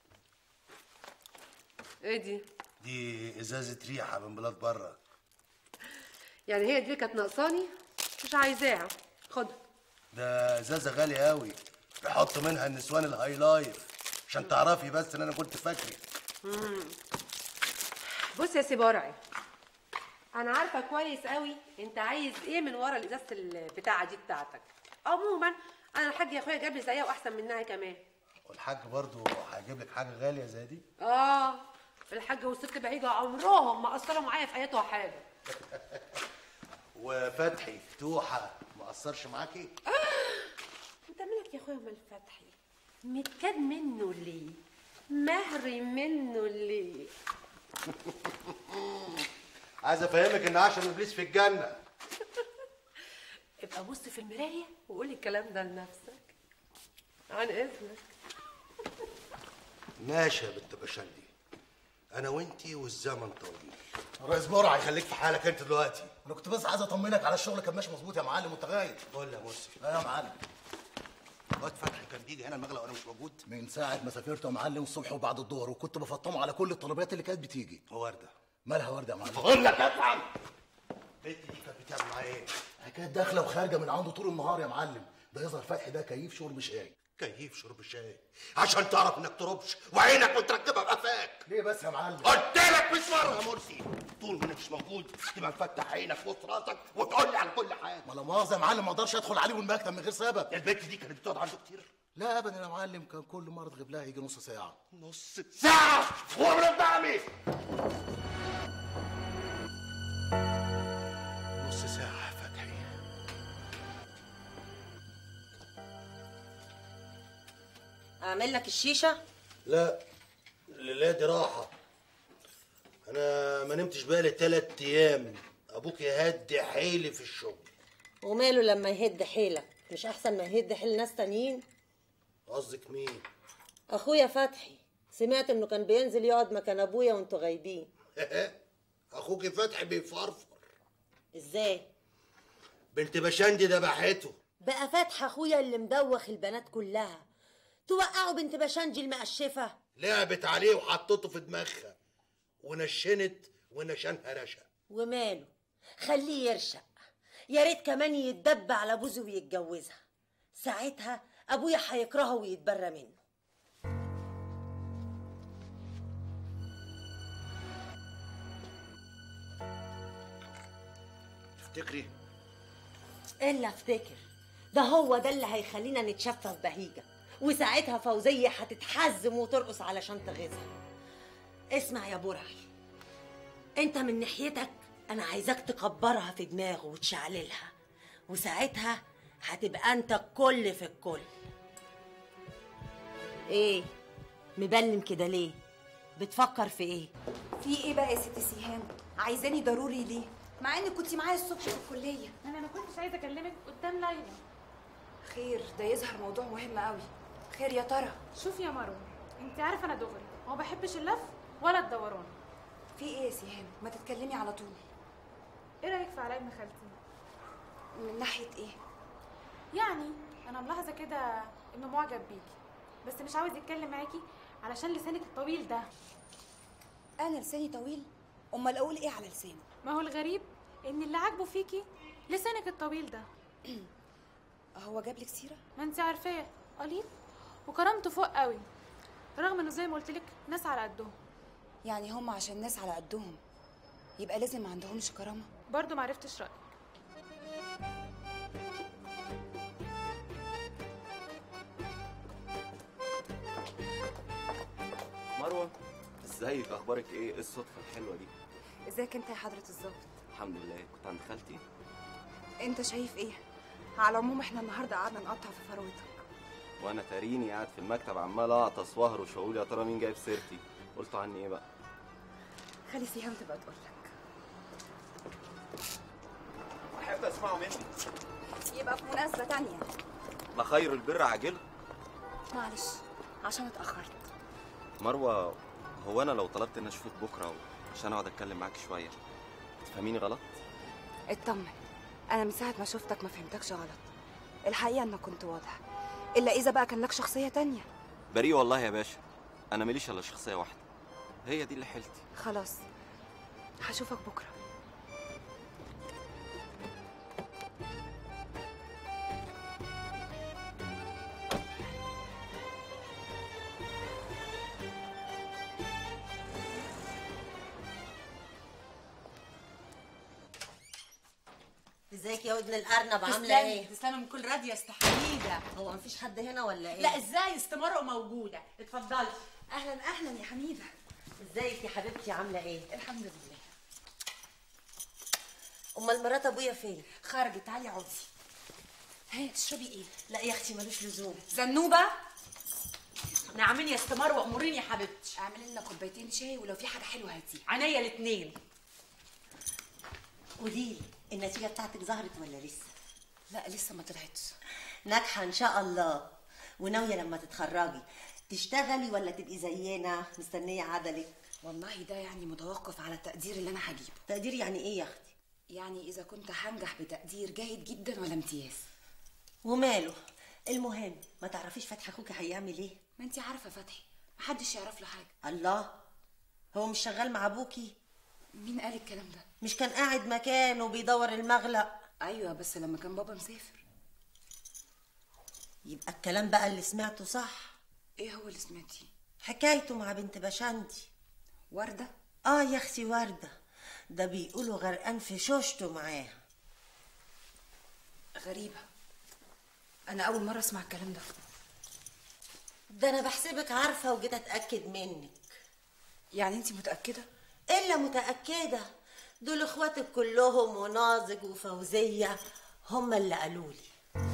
ايه دي دي ازازه ريحه من بلاد بره يعني هي دي كانت ناقصاني مش عايزاها خد ده ازازه غاليه قوي بحط منها النسوان الهاي لايف عشان تعرفي بس ان انا كنت فاكرك مم. بص يا سيبارعي انا عارفه كويس قوي انت عايز ايه من ورا الازازه البتاعه دي بتاعتك عموما انا الحاج يا اخويا جاب لي زيها واحسن منها كمان والحاج برضو هيجيب لك حاجه غاليه زي دي اه الحاج والست بعيدة عمرهم ما قصروا معايا في اياتها حاجه وفتحي فتوحه ما قصرش معاكي انت مالك يا اخويا مال فتحي متكاد منه ليه مهري منه ليه عايز افهمك ان عشان ابليس في الجنه ابقى بص في المرايه وقولي الكلام ده لنفسك عن اذنك ماشي يا بنت بشندي انا وانتي والزمن طويل الرئيس برع هيخليك في حالك انت دلوقتي انا كنت بس عايز اطمنك على الشغل كان ماشي مظبوط يا معلم وانت غايب قول يا مرسي لا يا معلم الواد فتحي كان بيجي هنا المغلق وانا مش موجود من ساعة ما سافرت يا معلم الصبح وبعد الظهر وكنت بفطمه على كل الطلبات اللي كانت بتيجي وردة مالها وردة يا معلم بقول لك افهم البنت دي كانت بتعمل معايا ايه؟ حكاية داخلة وخارجة من عنده طول النهار يا معلم ده يظهر فتحي ده كيف شرب شاي كيف شرب الشاي عشان تعرف انك تربش وعينك متركبه بقفاك ليه بس يا معلم قلت لك مش مره يا مرسي طول ما انا مش موجود تبقى مفتح عينك في وسط راسك وتقول لي على كل حاجه ما لا مؤاخذه يا معلم ما اقدرش ادخل عليه المكتب من غير سبب البنت دي كانت بتقعد عنده كتير لا ابدا يا معلم كان كل مره تغيب لها يجي نص ساعه نص ساعه هو من الدعمي نص ساعه يا فتحي اعمل لك الشيشه لا الليله دي راحه انا ما نمتش بالي تلات ايام ابوك يهدي حيلي في الشغل وماله لما يهد حيلك مش احسن ما يهد حيل ناس تانيين قصدك مين اخويا فتحي سمعت انه كان بينزل يقعد مكان ابويا وانتوا غايبين اخوك فتحي بيفرفر ازاي بنت بشندي ذبحته بقى فتحي اخويا اللي مدوخ البنات كلها توقعوا بنت بشنجي المقشفه لعبت عليه وحطته في دماغها ونشنت ونشنها رشا وماله خليه يرشق يا ريت كمان يتدب على بوزه ويتجوزها ساعتها ابويا هيكرهه ويتبرى منه تفتكري الا افتكر ده هو ده اللي هيخلينا نتشفى في بهيجه وساعتها فوزيه هتتحزم وترقص علشان تغيظها اسمع يا برعي انت من ناحيتك انا عايزاك تكبرها في دماغه وتشعللها وساعتها هتبقى انت الكل في الكل ايه مبلم كده ليه بتفكر في ايه في ايه بقى يا ست سيهان عايزاني ضروري ليه مع ان كنت معايا الصبح في الكليه انا ما كنتش عايزه اكلمك قدام ليلى خير ده يظهر موضوع مهم قوي خير يا ترى شوف يا مروه انت عارفه انا دغري ما بحبش اللف ولا الدوران في ايه يا سيهان ما تتكلمي على طول ايه رايك في علاء ابن خالتي من ناحيه ايه يعني انا ملاحظه كده انه معجب بيكي بس مش عاوز يتكلم معاكي علشان لسانك الطويل ده انا لساني طويل امال اقول ايه على لساني ما هو الغريب ان اللي عاجبه فيكي لسانك الطويل ده هو جاب لك سيره ما انت عارفاه قليل وكرامته فوق قوي رغم انه زي ما قلت لك ناس على قدهم يعني هم عشان ناس على قدهم يبقى لازم ما عندهمش كرامه برضه ما عرفتش رايك مروه ازيك اخبارك ايه ايه الصدفه الحلوه دي ازيك انت يا حضره الظابط الحمد لله كنت عند خالتي انت شايف ايه على العموم احنا النهارده قعدنا نقطع في فروتك وانا تاريني قاعد في المكتب عمال اعطس واهرش واقول يا ترى مين جايب سيرتي قلتوا عني ايه بقى خلي سيهان تبقى تقول لك احب اسمعه مني يبقى في مناسبه تانية ما خير البر عاجله معلش عشان اتاخرت مروه هو انا لو طلبت ان اشوفك بكره عشان اقعد اتكلم معاك شويه تفهميني غلط اطمن انا من ساعه ما شفتك ما فهمتكش غلط الحقيقه انك كنت واضح الا اذا بقى كان لك شخصيه تانية بريء والله يا باشا انا ماليش الا شخصيه واحده هي دي اللي حيلتي خلاص هشوفك بكره ازيك يا ودن الارنب عامله تسلمي ايه تسلمي من كل راضيه استحميده هو مفيش حد هنا ولا ايه لا ازاي استمروا موجوده اتفضلي اهلا اهلا يا حميده ازيك يا حبيبتي عامله ايه الحمد لله امال مرات ابويا فين خرجت تعالي اقعدي ها تشربي ايه لا يا اختي ملوش لزوم زنوبه نعمين يا استمر واموريني يا حبيبتي اعملي لنا كوبايتين شاي ولو في حاجه حلوه هاتيها عينيا الاثنين قولي لي النتيجه بتاعتك ظهرت ولا لسه لا لسه ما طلعتش ناجحه ان شاء الله وناويه لما تتخرجي تشتغلي ولا تبقي زينا مستنيه عدلك والله ده يعني متوقف على التقدير اللي انا هجيبه تقدير يعني ايه يا اختي يعني اذا كنت هنجح بتقدير جيد جدا ولا امتياز وماله المهم ما تعرفيش فتحي اخوك هيعمل ايه ما انت عارفه فتحي محدش يعرف له حاجه الله هو مش شغال مع ابوكي مين قال الكلام ده مش كان قاعد مكانه بيدور المغلق ايوه بس لما كان بابا مسافر يبقى الكلام بقى اللي سمعته صح ايه هو اللي سمعتيه حكايته مع بنت بشندي ورده اه يا اختي ورده ده بيقولوا غرقان في شوشته معاها غريبة أنا أول مرة أسمع الكلام ده ده انا بحسبك عارفه وجيت اتاكد منك يعني انت متاكده الا متاكده دول اخواتك كلهم وناظج وفوزيه هم اللي قالوا لي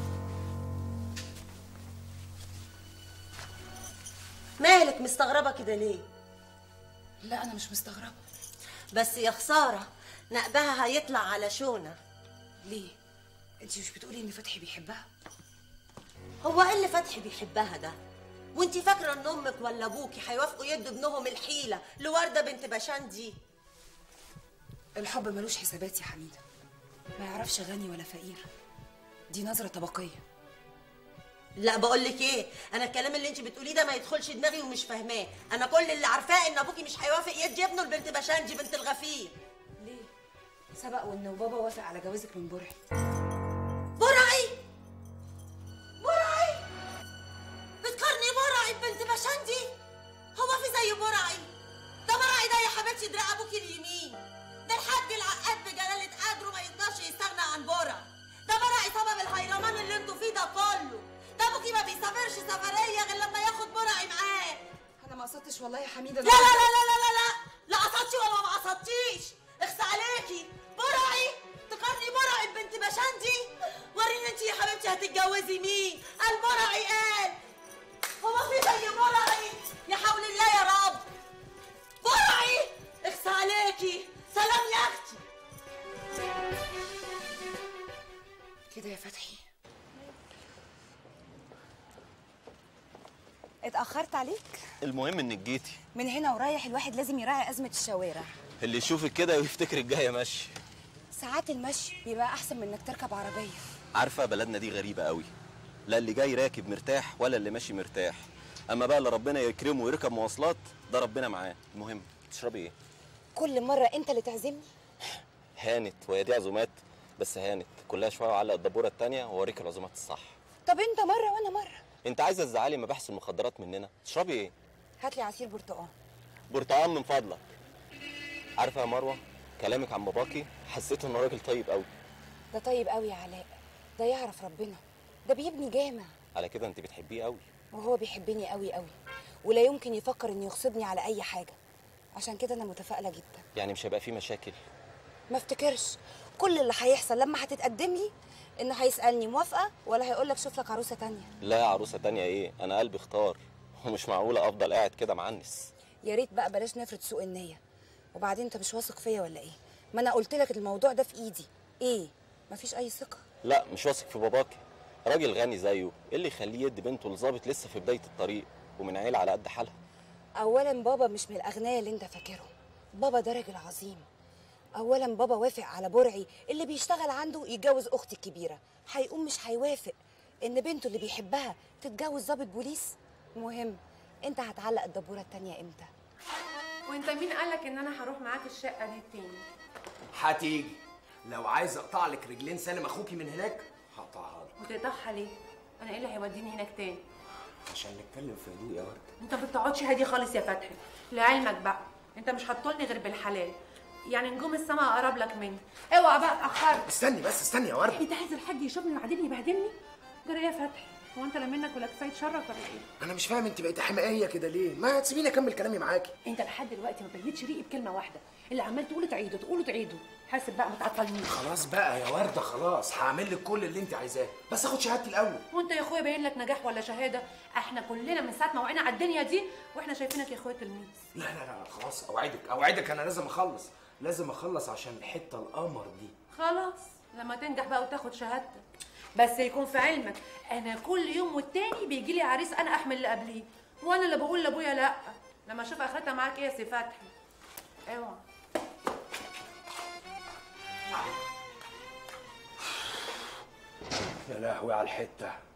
مالك مستغربه كده ليه لا أنا مش مستغربة بس يا خساره نقبها هيطلع على شونه ليه انت مش بتقولي إن فتحي بيحبها هو ايه اللي فتحي بيحبها ده وانتي فاكره ان امك ولا ابوكي هيوافقوا يدوا ابنهم الحيله لورده بنت بشان دي الحب ملوش حسابات يا حميدة ما يعرفش غني ولا فقير دي نظرة طبقية لا بقول لك ايه انا الكلام اللي انت بتقوليه ده ما يدخلش دماغي ومش فاهماه انا كل اللي عارفاه ان ابوكي مش هيوافق يدي ابنه لبنت بشان دي بنت الغفير ليه سبق وإن بابا وافق على جوازك من برعي برعي برعي بتقارني برعي ببنت بشان دي هو في زي برعي ده برعي ده يا حبيبتي دراع ابوكي اليمين ده الحاج العقاد بجلاله قدره ما يقدرش يستغنى عن برع ده برعي سبب الهيرمان اللي انتوا فيه ده كله ده ابوكي ما بيسافرش سفريه غير لما ياخد برعي معاه أنا ما قصدتش والله يا حميدة لا لا لا لا لا لا لا لا قصدتي ولا ما قصدتيش اخس عليكي برعي تقارني برعي ببنت بشان دي وريني انت يا حبيبتي هتتجوزي مين قال برعي قال هو في زي برعي يا حول الله يا رب برعي اخس عليكي سلام يا اختي كده يا فتحي اتأخرت عليك المهم انك جيتي من هنا ورايح الواحد لازم يراعي أزمة الشوارع اللي يشوفك كده ويفتكرك جايه ماشي ساعات المشي بيبقى أحسن من إنك تركب عربية عارفه بلدنا دي غريبه قوي لا اللي جاي راكب مرتاح ولا اللي ماشي مرتاح اما بقى اللي ربنا يكرمه ويركب مواصلات ده ربنا معاه المهم تشربي ايه كل مرة أنت اللي تعزمني هانت وهي دي عزومات بس هانت كلها شويه وعلق الدبوره التانية واوريك العزومات الصح طب أنت مرة وأنا مرة انت عايزه تزعلي مباحث المخدرات مننا تشربي ايه هات لي عصير برتقال برتقال من فضلك عارفه يا مروه كلامك عن باباكي حسيت انه راجل طيب قوي ده طيب قوي يا علاء ده يعرف ربنا ده بيبني جامع على كده انت بتحبيه قوي وهو بيحبني قوي قوي ولا يمكن يفكر انه يغصبني على اي حاجه عشان كده انا متفائله جدا يعني مش هيبقى فيه مشاكل ما افتكرش كل اللي هيحصل لما هتتقدم لي انه هيسالني موافقه ولا هيقول لك شوف لك عروسه تانية لا يا عروسه تانية ايه انا قلبي اختار ومش معقوله افضل قاعد كده معنس يا ريت بقى بلاش نفرض سوء النيه وبعدين انت مش واثق فيا ولا ايه ما انا قلت لك الموضوع ده في ايدي ايه مفيش اي ثقه لا مش واثق في باباكي راجل غني زيه ايه اللي يخليه يدي بنته لظابط لسه في بدايه الطريق ومن عيله على قد حالها اولا بابا مش من الاغنياء اللي انت فاكرهم بابا ده راجل عظيم اولا بابا وافق على برعي اللي بيشتغل عنده يتجوز اختي الكبيره هيقوم مش هيوافق ان بنته اللي بيحبها تتجوز ضابط بوليس مهم انت هتعلق الدبوره التانية امتى وانت مين قالك ان انا هروح معاك الشقه دي تاني هتيجي لو عايز اقطع لك رجلين سالم اخوكي من هناك هقطعها لك وتقطعها ليه انا ايه اللي هيوديني هناك تاني عشان نتكلم في هدوء يا ورده انت ما بتقعدش هادي خالص يا فتحي لعلمك بقى انت مش هتطولني غير بالحلال يعني نجوم السما اقرب لك مني اوعى بقى اتاخرت استني بس استني يا ورده انت عايز الحاج يشوفني وبعدين يبهدلني جرى ايه يا فتحي هو انت لا منك ولا كفايه شرك ولا ايه انا مش فاهم انت بقيتي حمائيه كده ليه ما تسيبيني اكمل كلامي معاكي انت لحد دلوقتي ما بيتش ريقي بكلمه واحده اللي عمال تقوله تعيده تقوله تعيده حاسب بقى ما تعطلنيش خلاص بقى يا ورده خلاص هعمل لك كل اللي انت عايزاه بس اخد شهادتي الاول وانت يا اخويا باين لك نجاح ولا شهاده احنا كلنا من ساعه ما وعينا على الدنيا دي واحنا شايفينك يا اخويا تلميذ لا لا لا خلاص اوعدك اوعدك انا لازم اخلص لازم اخلص عشان الحته القمر دي خلاص لما تنجح بقى وتاخد شهادتك بس يكون في علمك انا كل يوم والتاني بيجي لي عريس انا احمل اللي قبليه وانا اللي بقول لابويا لا لما اشوف اخرتها معاك ايه يا سي فتحي اوعى يا لهوي على الحته